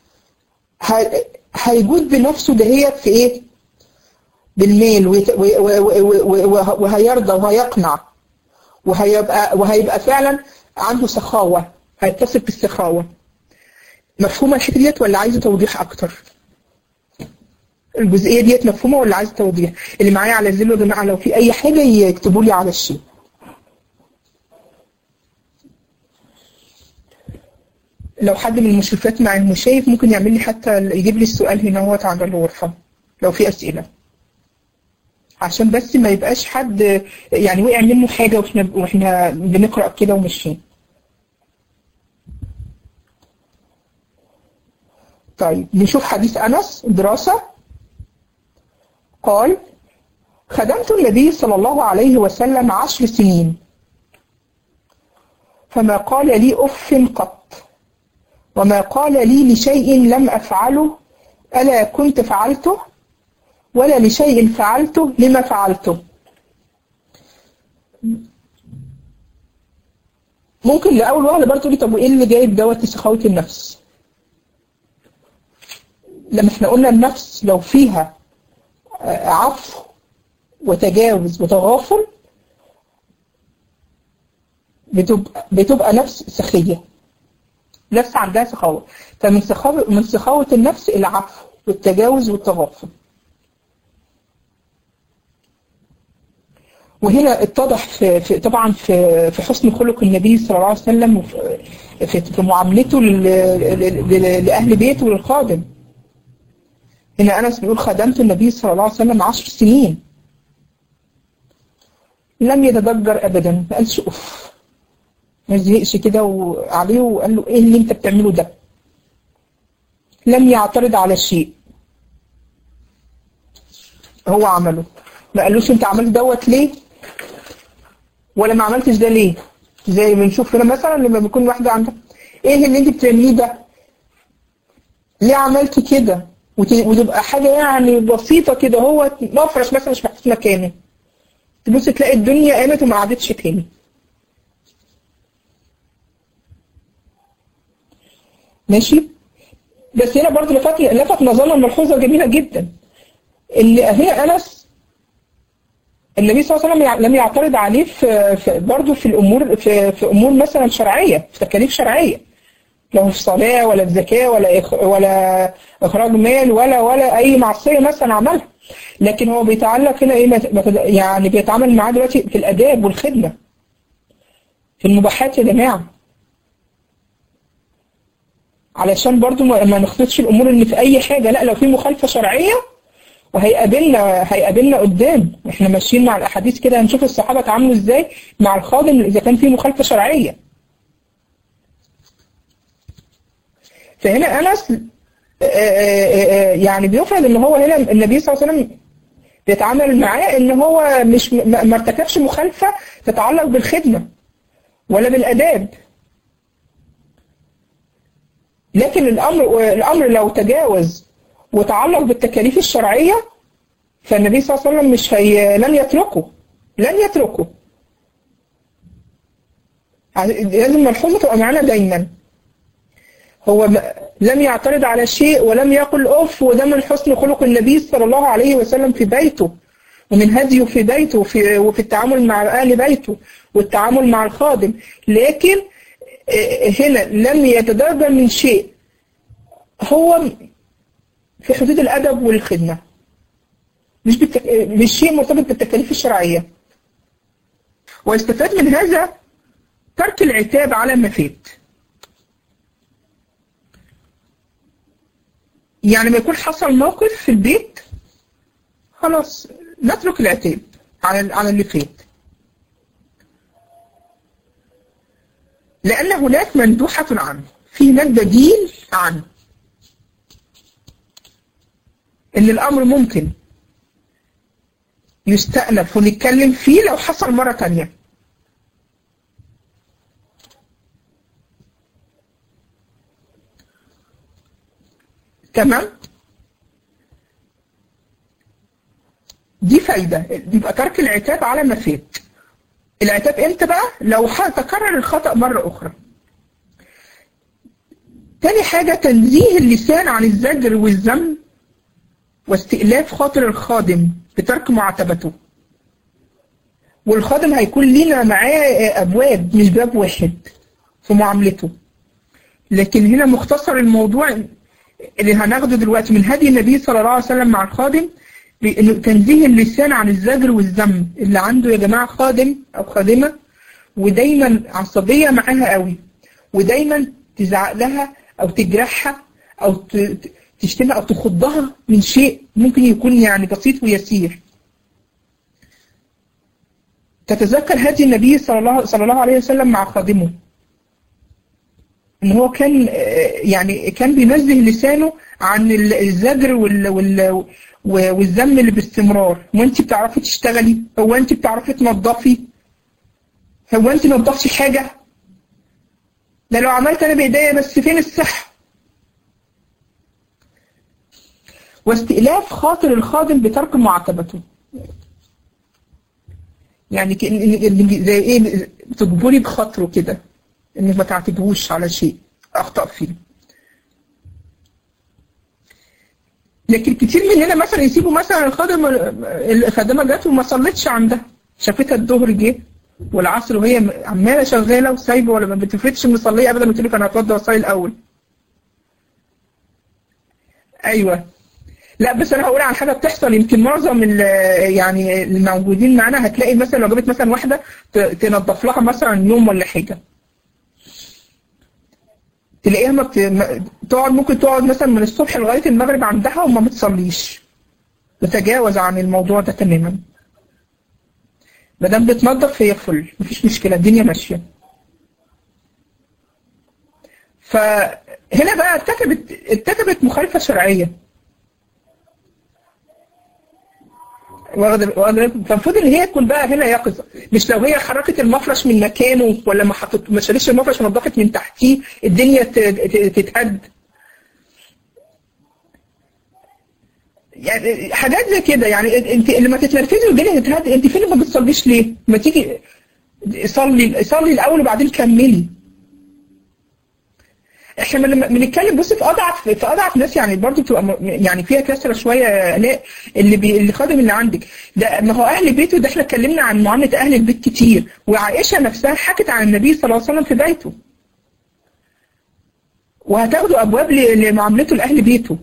هيجود بنفسه دهيت في ايه بالمال وهيرضى وهيقنع وهيبقى وهيبقى فعلا عنده سخاوة هيتصف بالسخاوة مفهومة الحته ديت ولا عايزة توضيح أكتر؟ الجزئية ديت مفهومة ولا عايزة توضيح؟ اللي معايا على الزل يا جماعة لو في أي حاجة يكتبوا لي على الشيء. لو حد من المشرفات معاه مش شايف ممكن يعمل لي حتى يجيب لي السؤال هنا هو على الغرفة لو في أسئلة. عشان بس ما يبقاش حد يعني وقع منه حاجة واحنا واحنا بنقرأ كده وماشيين. طيب نشوف حديث أنس دراسة قال خدمت النبي صلى الله عليه وسلم عشر سنين فما قال لي أف قط وما قال لي لشيء لم أفعله ألا كنت فعلته ولا لشيء فعلته لما فعلته ممكن لأول واحدة برضه تقولي طب وإيه اللي جايب دوت سخاوة النفس لما احنا قلنا النفس لو فيها عفو وتجاوز وتغافل بتبقى, بتبقى نفس سخية نفس عندها سخاوة فمن سخاوة من سخاوة النفس العفو والتجاوز والتغافل وهنا اتضح في, في طبعا في في حسن خلق النبي صلى الله عليه وسلم في, في معاملته لأهل بيته وللخادم هنا أنس بيقول خدمت النبي صلى الله عليه وسلم عشر سنين لم يتضجر أبدا ما قالش أف ما زهقش كده عليه وقال له إيه اللي أنت بتعمله ده لم يعترض على شيء هو عمله ما قالوش أنت عملت دوت ليه ولا ما عملتش ده ليه زي بنشوف هنا مثلا لما بيكون واحدة عندها إيه اللي أنت بتعمليه ده ليه عملت كده وتبقى حاجة يعني بسيطة كده هو مفرش مثلا مش محطوط مكانه تبص تلاقي الدنيا قامت وما عادتش تاني ماشي بس هنا برضه لفت لفت نظرنا ملحوظة جميلة جدا اللي هي أنس النبي صلى الله عليه وسلم لم يعترض عليه في, في برضه في الأمور في, في أمور مثلا شرعية في تكاليف شرعية لا في صلاة ولا في زكاة ولا إخ ولا إخراج مال ولا ولا أي معصية مثلا عملها لكن هو بيتعلق هنا إيه يعني بيتعامل معاه دلوقتي في الآداب والخدمة في المباحات يا جماعة علشان برضو ما نخلطش الأمور إن في أي حاجة لا لو في مخالفة شرعية وهيقابلنا هيقابلنا قدام احنا ماشيين مع الأحاديث كده هنشوف الصحابة اتعاملوا إزاي مع الخادم إذا كان في مخالفة شرعية فهنا أنس يعني بيفرض ان هو هنا النبي صلى الله عليه وسلم بيتعامل معاه ان هو مش ما ارتكبش مخالفة تتعلق بالخدمة ولا بالاداب لكن الامر الامر لو تجاوز وتعلق بالتكاليف الشرعية فالنبي صلى الله عليه وسلم مش هي لن يتركه لن يتركه لازم ملحوظة تبقى معانا دايما هو لم يعترض على شيء ولم يقل أف وده من حسن خلق النبي صلى الله عليه وسلم في بيته ومن هديه في بيته وفي, وفي التعامل مع أهل بيته والتعامل مع الخادم لكن هنا لم يتدرب من شيء هو في حدود الأدب والخدمة مش, بالتك... مش شيء مرتبط بالتكاليف الشرعية ويستفاد من هذا ترك العتاب على ما فات يعني ما يكون حصل موقف في البيت خلاص نترك العتاب على على اللي فات لأن هناك مندوحة عنه في هناك بديل عنه إن الأمر ممكن يستأنف ونتكلم فيه لو حصل مرة تانية تمام دي فايدة يبقى ترك العتاب على ما فات العتاب امتى بقى لو تكرر الخطأ مرة أخرى تاني حاجة تنزيه اللسان عن الزجر والذم واستئلاف خاطر الخادم بترك معاتبته والخادم هيكون لينا معاه أبواب مش باب واحد في معاملته لكن هنا مختصر الموضوع اللي هناخده دلوقتي من هدي النبي صلى الله عليه وسلم مع الخادم تنزيه اللسان عن الزجر والذم اللي عنده يا جماعة خادم أو خادمة ودايما عصبية معاها قوي ودايما تزعق لها أو تجرحها أو تشتمها أو تخضها من شيء ممكن يكون يعني بسيط ويسير تتذكر هدي النبي صلى الله, صلى الله عليه وسلم مع خادمه ان هو كان يعني كان بينزه لسانه عن الزجر وال وال والذم اللي باستمرار وانت بتعرفي تشتغلي هو انت بتعرفي تنظفي هو انت نظفتي حاجه ده لو عملت انا بايديا بس فين الصحه واستئلاف خاطر الخادم بترك معاتبته يعني زي ايه بتجبري بخاطره كده انك ما تعاتبهوش على شيء اخطا فيه لكن كتير مننا مثلا يسيبوا مثلا الخادم الخادمه جت وما صلتش عندها شافتها الظهر جه والعصر وهي عماله شغاله وسايبه ولا ما بتفرتش مصليه ابدا بتقول لك انا هتوضى واصلي الاول ايوه لا بس انا هقول على حاجه بتحصل يمكن معظم يعني الموجودين معانا هتلاقي مثلا لو جابت مثلا واحده تنظف لها مثلا يوم ولا حاجه تلاقيها ما بت... تقعد ممكن تقعد مثلا من الصبح لغايه المغرب عندها وما بتصليش تتجاوز عن الموضوع ده تماما ما دام بتنظف هي فل مفيش مشكله الدنيا ماشيه فهنا بقى ارتكبت ارتكبت مخالفه شرعيه فالمفروض ان هي تكون بقى هنا يقظه مش لو هي حركت المفرش من مكانه ولا ما حطت ما شالتش المفرش ونضفت من تحتيه الدنيا تتهد يعني حاجات زي كده يعني انت لما تتنرفزي والدنيا تتهد انت فين ما بتصليش ليه؟ ما تيجي صلي صلي الاول وبعدين كملي احنا لما بنتكلم بص في اضعف في اضعف ناس يعني برضه بتبقى يعني فيها كسره شويه لا اللي بي اللي خادم اللي عندك ده ما هو اهل بيته ده احنا اتكلمنا عن معامله اهل البيت كتير وعائشه نفسها حكت عن النبي صلى الله عليه وسلم في بيته وهتاخدوا ابواب لمعاملته لاهل بيته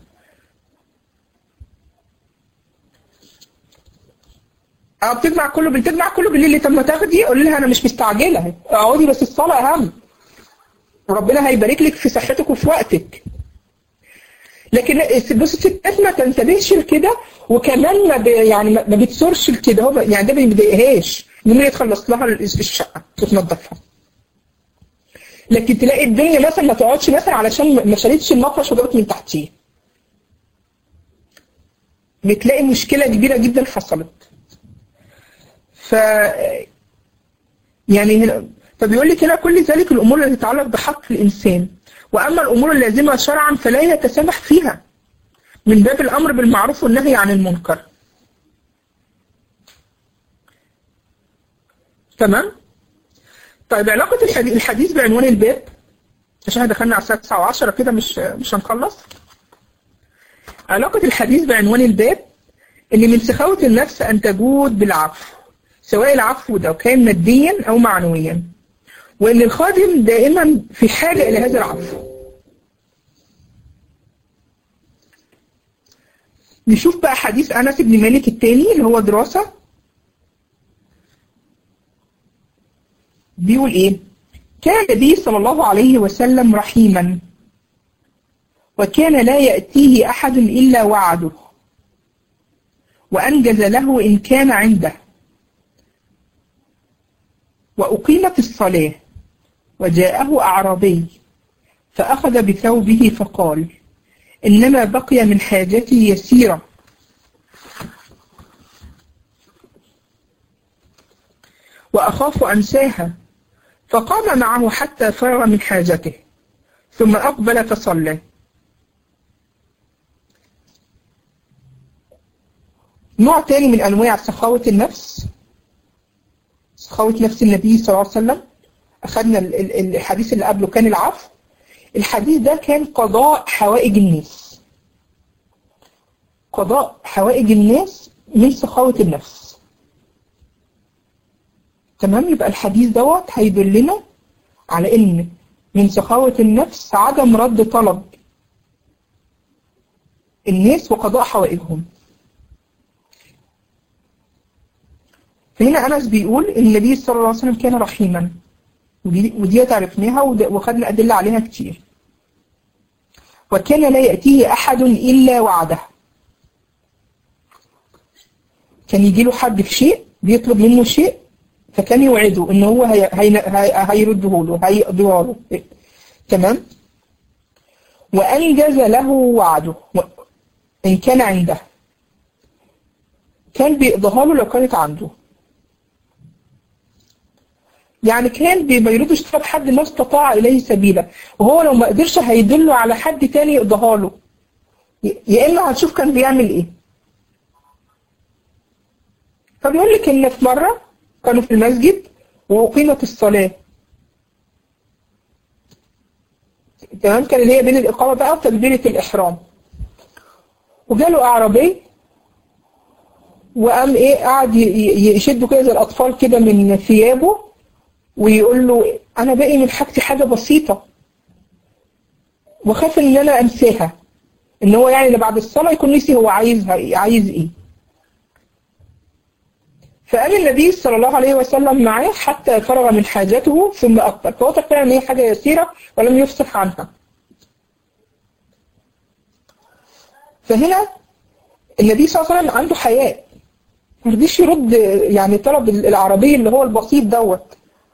اه بتجمع كله بتجمع كله بالليل طب ما تاخدي قولي لها انا مش مستعجله اقعدي بس الصلاه اهم وربنا هيبارك لك في صحتك وفي وقتك لكن بص الستات ما تنتبهش لكده وكمان ما ب... يعني ما بتصرش لكده هو يعني ده ما بيضايقهاش المهم هي تخلص لها الشقه وتنظفها لكن تلاقي الدنيا مثلا ما تقعدش مثلا علشان ما شالتش المفرش وجابت من تحتيه بتلاقي مشكله كبيره جدا حصلت ف يعني هنا فبيقول لك هنا كل ذلك الأمور التي تتعلق بحق الإنسان وأما الأمور اللازمة شرعا فلا يتسامح فيها من باب الأمر بالمعروف والنهي عن المنكر تمام طيب علاقة الحديث بعنوان الباب عشان احنا دخلنا على الساعة 9 و10 كده مش مش هنخلص علاقة الحديث بعنوان الباب ان من سخاوة النفس ان تجود بالعفو سواء العفو ده كان ماديا او معنويا وان الخادم دائما في حاجة الى هذا العفو نشوف بقى حديث انس بن مالك الثاني اللي هو دراسة بيقول ايه كان النبي صلى الله عليه وسلم رحيما وكان لا يأتيه أحد إلا وعده وأنجز له إن كان عنده وأقيمت الصلاة وجاءه أعرابي فأخذ بثوبه فقال إنما بقي من حاجتي يسيرة وأخاف أنساها فقام معه حتى فرغ من حاجته ثم أقبل فصلى نوع تاني من أنواع سخاوة النفس سخاوة نفس النبي صلى الله عليه وسلم أخذنا الحديث اللي قبله كان العفو الحديث ده كان قضاء حوائج الناس قضاء حوائج الناس من سخاوة النفس تمام يبقى الحديث دوت هيدلنا على ان من سخاوة النفس عدم رد طلب الناس وقضاء حوائجهم فهنا أنس بيقول إن النبي صلى الله عليه وسلم كان رحيما ودي, ودي عرفناها وخدنا أدلة عليها كتير وكان لا يأتيه أحد إلا وعده كان يجي له حد في شيء بيطلب منه شيء فكان يوعده ان هو هي هي هي هيرده له هيقضيه له تمام وانجز له وعده ان كان عنده كان بيقضيها له لو كانت عنده يعني كان ما يردش طلب حد ما استطاع اليه سبيلا وهو لو ما قدرش هيدله على حد تاني يقضيها له يا اما هنشوف كان بيعمل ايه فبيقول لك ان في مره كانوا في المسجد وأقيمت الصلاة تمام كان اللي هي بين الإقامة بقى وتكبيرة الإحرام وجاله أعرابي وقام إيه قعد يشده كده زي الأطفال كده من ثيابه ويقول له أنا باقي من حاجتي حاجة بسيطة وخاف إن أنا أنساها إن هو يعني بعد الصلاة يكون نسي هو عايزها عايز إيه فقال النبي صلى الله عليه وسلم معاه حتى فرغ من حاجته ثم أقبل فهو فعلا ان هي حاجة يسيرة ولم يفصح عنها فهنا النبي صلى الله عليه وسلم عنده حياء ما رضيش يرد يعني طلب العربي اللي هو البسيط دوت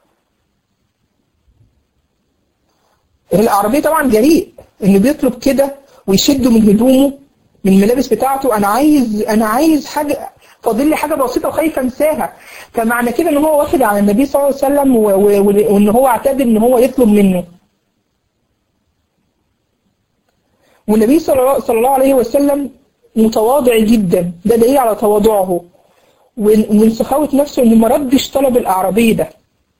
العربي طبعا جريء انه بيطلب كده ويشده من هدومه من الملابس بتاعته انا عايز انا عايز حاجه فاضل لي حاجه بسيطه وخايفه انساها فمعنى كده ان هو واخد على النبي صلى الله عليه وسلم وان هو اعتاد ان هو يطلب منه والنبي صلى الله عليه وسلم متواضع جدا ده دليل على تواضعه ومن سخاوة نفسه انه ما ردش طلب الاعرابي ده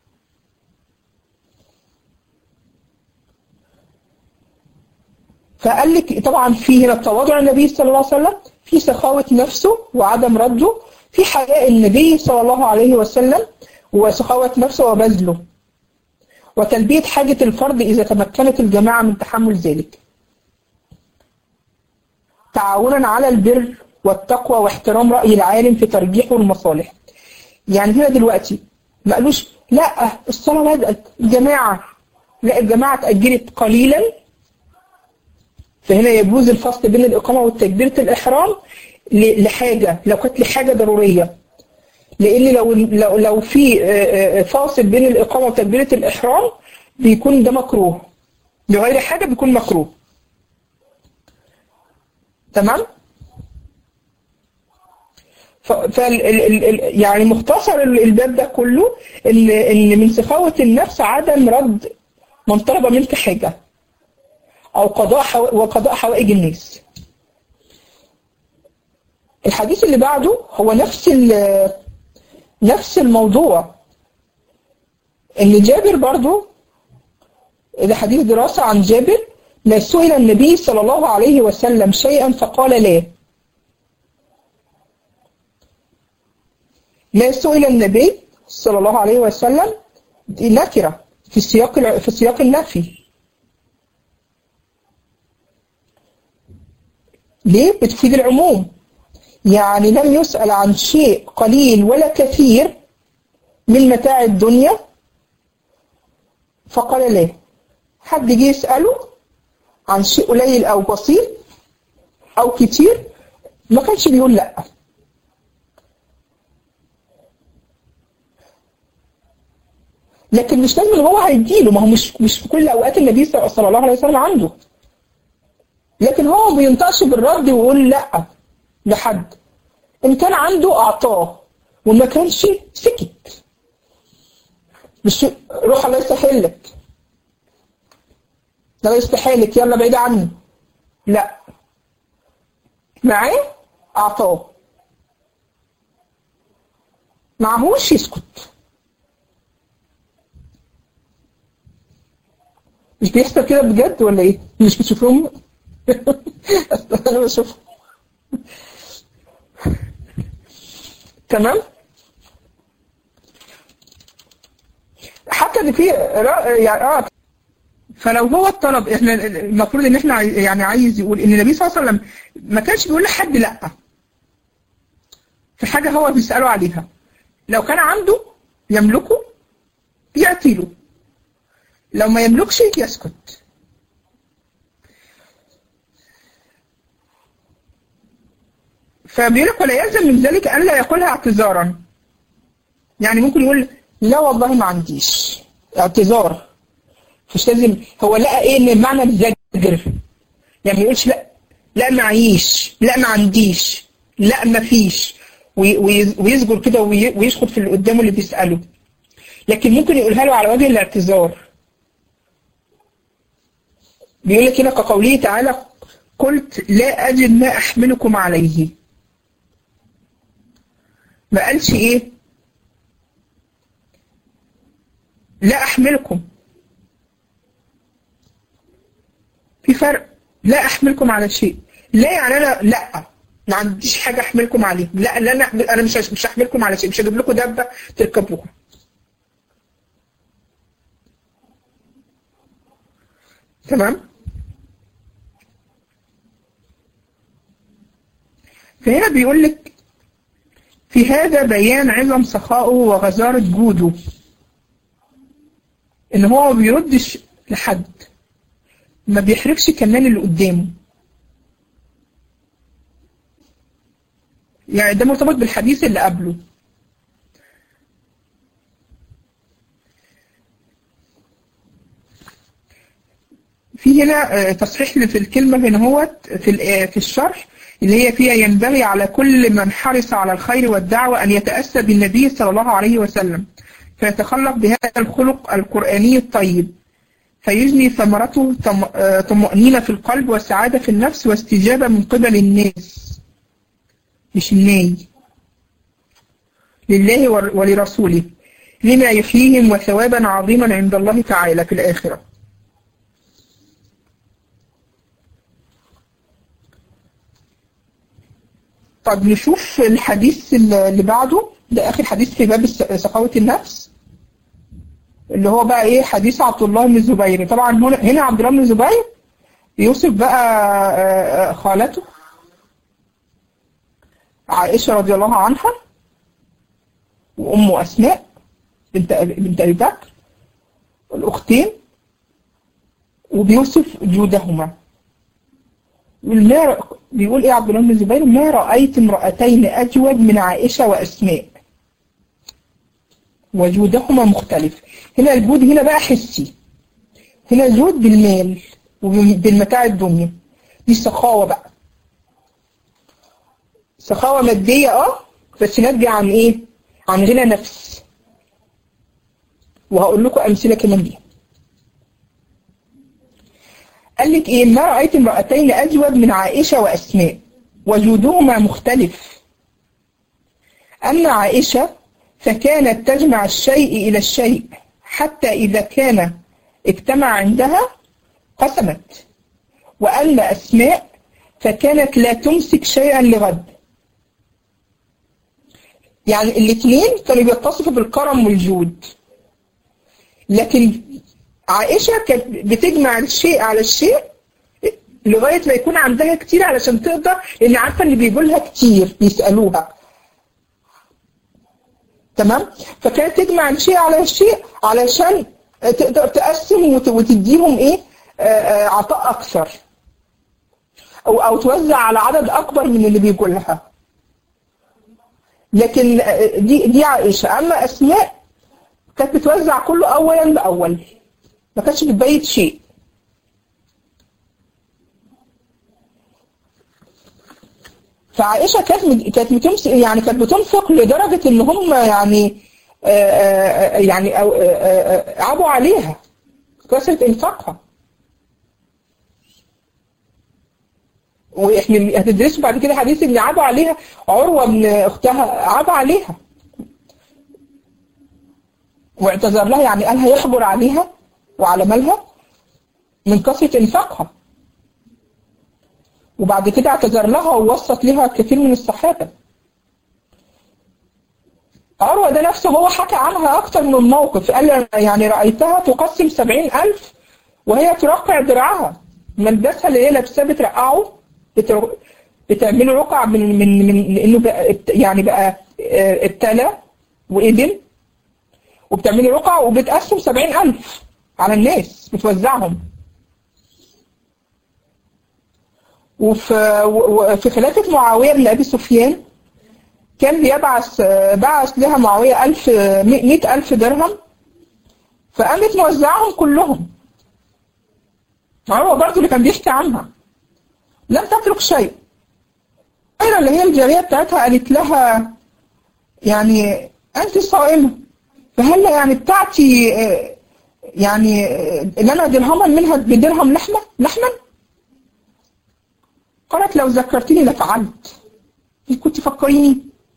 فقال لك طبعا في هنا تواضع النبي صلى الله عليه وسلم في سخاوة نفسه وعدم رده في حياء النبي صلى الله عليه وسلم وسخاوة نفسه وبذله وتلبية حاجة الفرد إذا تمكنت الجماعة من تحمل ذلك تعاونا على البر والتقوى واحترام رأي العالم في ترجيح المصالح يعني هنا دلوقتي ما قالوش لا الصلاة بدأت الجماعة لا الجماعة اتأجلت قليلا فهنا يجوز الفصل بين الإقامة وتكبيرة الإحرام لحاجة لو كانت لحاجة ضرورية لأن لو لو لو في فاصل بين الإقامة وتكبيرة الإحرام بيكون ده مكروه لغير حاجة بيكون مكروه تمام؟ ف يعني مختصر الباب ده كله ان ان من سخاوة النفس عدم رد من طلب منك حاجة أو قضاء حو... وقضاء حوائج الناس الحديث اللي بعده هو نفس ال... نفس الموضوع ان جابر برضو ده حديث دراسة عن جابر لا سئل النبي صلى الله عليه وسلم شيئا فقال لا ما سئل النبي صلى الله عليه وسلم دي نكرة في سياق الع- في سياق النفي ليه؟ بتفيد العموم يعني لم يسأل عن شيء قليل ولا كثير من متاع الدنيا فقال لا حد جه يسأله عن شيء قليل أو بسيط أو كتير ما كانش بيقول لأ لكن مش لازم ان هو هيديله ما هو مش مش في كل اوقات النبي صلى الله عليه وسلم عنده لكن هو ما بينطقش بالرد ويقول لا لحد ان كان عنده اعطاه وما كانش سكت مش روح الله يستحلك ده يستحالك يلا بعيد عني لا معاه اعطاه معهوش يسكت مش بيحصل كده بجد ولا ايه؟ مش بتشوفهم؟ أصل انا بشوفهم تمام؟ حتى ان في را- يعني اه فلو هو الطلب احنا المفروض ان احنا عاي- يعني عايز يقول ان النبي صلى الله عليه وسلم ما كانش بيقول لحد لا في حاجه هو بيساله عليها لو كان عنده يملكه يعطي له لو ما يملكش يسكت فبيقول لك ولا يلزم من ذلك ان لا يقولها اعتذارا يعني ممكن يقول لا والله ما عنديش اعتذار مش لازم هو لقى ايه ان المعنى الزجر يعني ما يقولش لا لا معيش لا ما عنديش لا ما فيش وي- وي- ويزجر كده وي- ويشخط في اللي قدامه اللي بيسأله لكن ممكن يقولها له على وجه الاعتذار بيقول لك هنا كقوله تعالى قلت لا أجد ما أحملكم عليه ما قالش إيه لا أحملكم في فرق لا أحملكم على شيء لا يعني أنا لا ما عنديش حاجة أحملكم عليه لا لا أنا أحمل أنا مش مش هحملكم على شيء مش هجيب لكم دابة تركبوها تمام فهنا بيقول لك في هذا بيان عظم سخائه وغزارة جوده ان هو ما بيردش لحد ما بيحرجش كمان اللي قدامه يعني ده مرتبط بالحديث اللي قبله في هنا آه، تصحيح في الكلمة هنا هو في ال- آه، في الشرح اللي هي فيها ينبغي على كل من حرص على الخير والدعوة أن يتأسى بالنبي صلى الله عليه وسلم فيتخلق بهذا الخلق القرآني الطيب فيجني ثمرته طم- آه، طمأنينة في القلب وسعادة في النفس واستجابة من قبل الناس مش الناي لله ور- ولرسوله لما يحييهم وثوابا عظيما عند الله تعالى في الآخرة طب نشوف الحديث اللي بعده ده آخر حديث في باب الس- سخاوة النفس اللي هو بقى إيه حديث عبد الله بن الزبير طبعا هنا هنا عبد الله بن الزبير يوصف بقى آه، آه، خالته عائشة رضي الله عنها وأمه أسماء بنت أبي- بنت أبي بكر الأختين وبيوصف جودهما يقول ما رأ- بيقول ايه عبد الله بن الزبير ما رأيت امرأتين أجود من عائشة وأسماء وجودهما مختلف هنا الجود هنا بقى حسي هنا الجود بالمال وبالمتاع الدنيا دي السخاوة بقى سخاوة مادية اه بس ناتجة عن ايه عن غنى نفس وهقول لكم أمثلة كمان ليها قال لك ايه ما رأيت امرأتين أجود من عائشة وأسماء وجودهما مختلف أما عائشة فكانت تجمع الشيء إلى الشيء حتى إذا كان اجتمع عندها قسمت وأما أسماء فكانت لا تمسك شيئا لغد يعني الاثنين كانوا بيتصفوا بالكرم والجود لكن عائشة كانت بتجمع الشيء على الشيء لغاية ما يكون عندها كتير علشان تقدر لأن عارفة اللي بيقول لها كتير بيسألوها تمام فكانت تجمع الشيء على الشيء علشان تقدر تقسم وتديهم ايه عطاء اكثر او او توزع على عدد اكبر من اللي بيقول لها لكن دي دي عائشه اما اسماء كانت بتوزع كله اولا باول ما كانتش بتبيت شيء فعائشه كانت كانت بتمسك يعني كانت بتنفق لدرجه ان هم يعني آآ آآ يعني عابوا عليها كثره انفاقها واحنا هتدرسوا بعد كده حديث ان عابوا عليها عروه ابن اختها عاب عليها واعتذر لها يعني قال هيحجر عليها وعلى مالها من كثره انفاقها وبعد كده اعتذر لها ووسط لها كثير من الصحابه عروة ده نفسه هو حكى عنها أكتر من موقف قال يعني رأيتها تقسم سبعين ألف وهي ترقع درعها ملبسها اللي هي لابساه بترقعه بتعمله رقع من من من لأنه بقى يعني بقى ابتلى وإبن وبتعمله رقع وبتقسم سبعين ألف على الناس بتوزعهم وفي وفي خلافة معاوية بن أبي سفيان كان بيبعث بعث لها معاوية ألف مئة ألف درهم فقامت موزعهم كلهم معاوية برضه اللي كان بيحكي عنها لم تترك شيء غير اللي هي الجارية بتاعتها قالت لها يعني أنت صائمة فهل يعني بتاعتي يعني لنا درهما منها بدرهم لحمة لحما قالت لو ذكرتني لفعلت كنت فكريني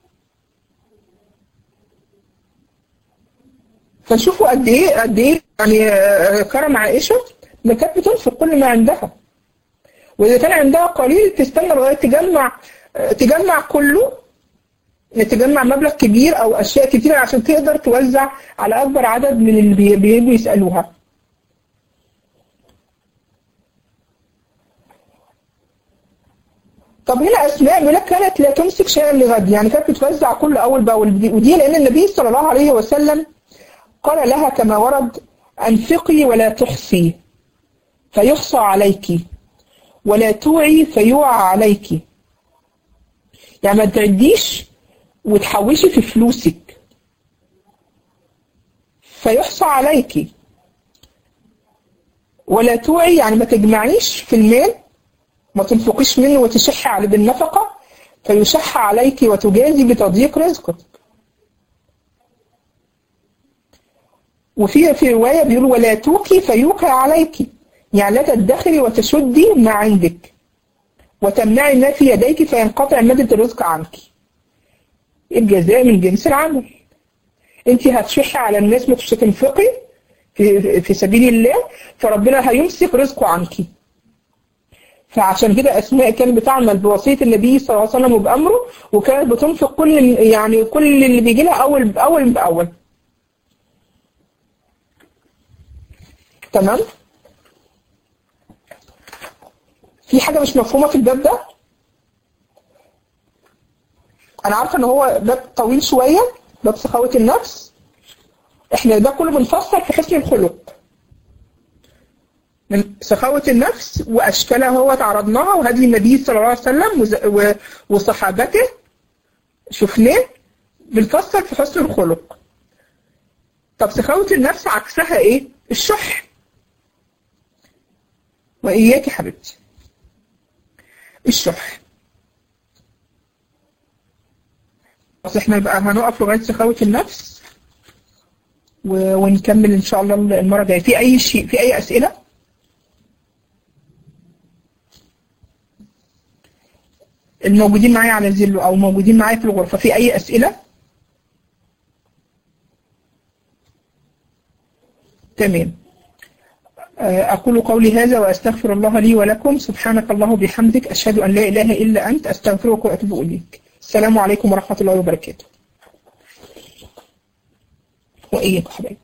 فشوفوا قد ايه قد ايه يعني كرم عائشه ما كانت بتنفق كل ما عندها واذا كان عندها قليل تستنى لغايه تجمع تجمع كله تجمع مبلغ كبير او اشياء كتيره عشان تقدر توزع على اكبر عدد من اللي بيجوا يسالوها طب هنا اسماء بيقول لك كانت لا تمسك شيئا لغد يعني كانت بتوزع كل اول باول ودي لان النبي صلى الله عليه وسلم قال لها كما ورد أنفقي ولا تحصي فيحصى عليك ولا توعي فيوعى عليك يعني ما تعديش وتحوشي في فلوسك فيحصى عليك ولا توعي يعني ما تجمعيش في المال ما تنفقيش منه وتشحي على بالنفقة فيشح عليك وتجازي بتضييق رزقك وفي في رواية بيقول ولا توكي فيوكى عليك يعني لا تدخري وتشدي ما عندك وتمنعي ما في يديك فينقطع مدة الرزق عنك الجزاء من جنس العمل انت هتشحي على الناس مش هتنفقي في, في سبيل الله فربنا هيمسك رزقه عنك فعشان كده اسماء كانت بتعمل بوصيه النبي صلى الله عليه وسلم وبامره وكانت بتنفق كل يعني كل اللي بيجي لها اول باول باول تمام في حاجة مش مفهومة في الباب ده أنا عارفة إن هو باب طويل شوية باب سخاوة النفس إحنا ده كله بنفسر في حسن الخلق من سخاوة النفس وأشكالها هو تعرضناها وهدي النبي صلى الله عليه وسلم وصحابته شفناه بنفسر في حسن الخلق طب سخاوة النفس عكسها إيه؟ الشح وإياك حبيبتي الشح بس احنا بقى هنقف لغاية سخاوة النفس و... ونكمل ان شاء الله المرة الجاية في اي شيء في اي اسئلة الموجودين معايا على زيلو او موجودين معايا في الغرفة في اي اسئلة تمام أقول قولي هذا وأستغفر الله لي ولكم سبحانك الله وبحمدك أشهد أن لا إله إلا أنت أستغفرك وأتوب إليك السلام عليكم ورحمة الله وبركاته وإياكم حبايبي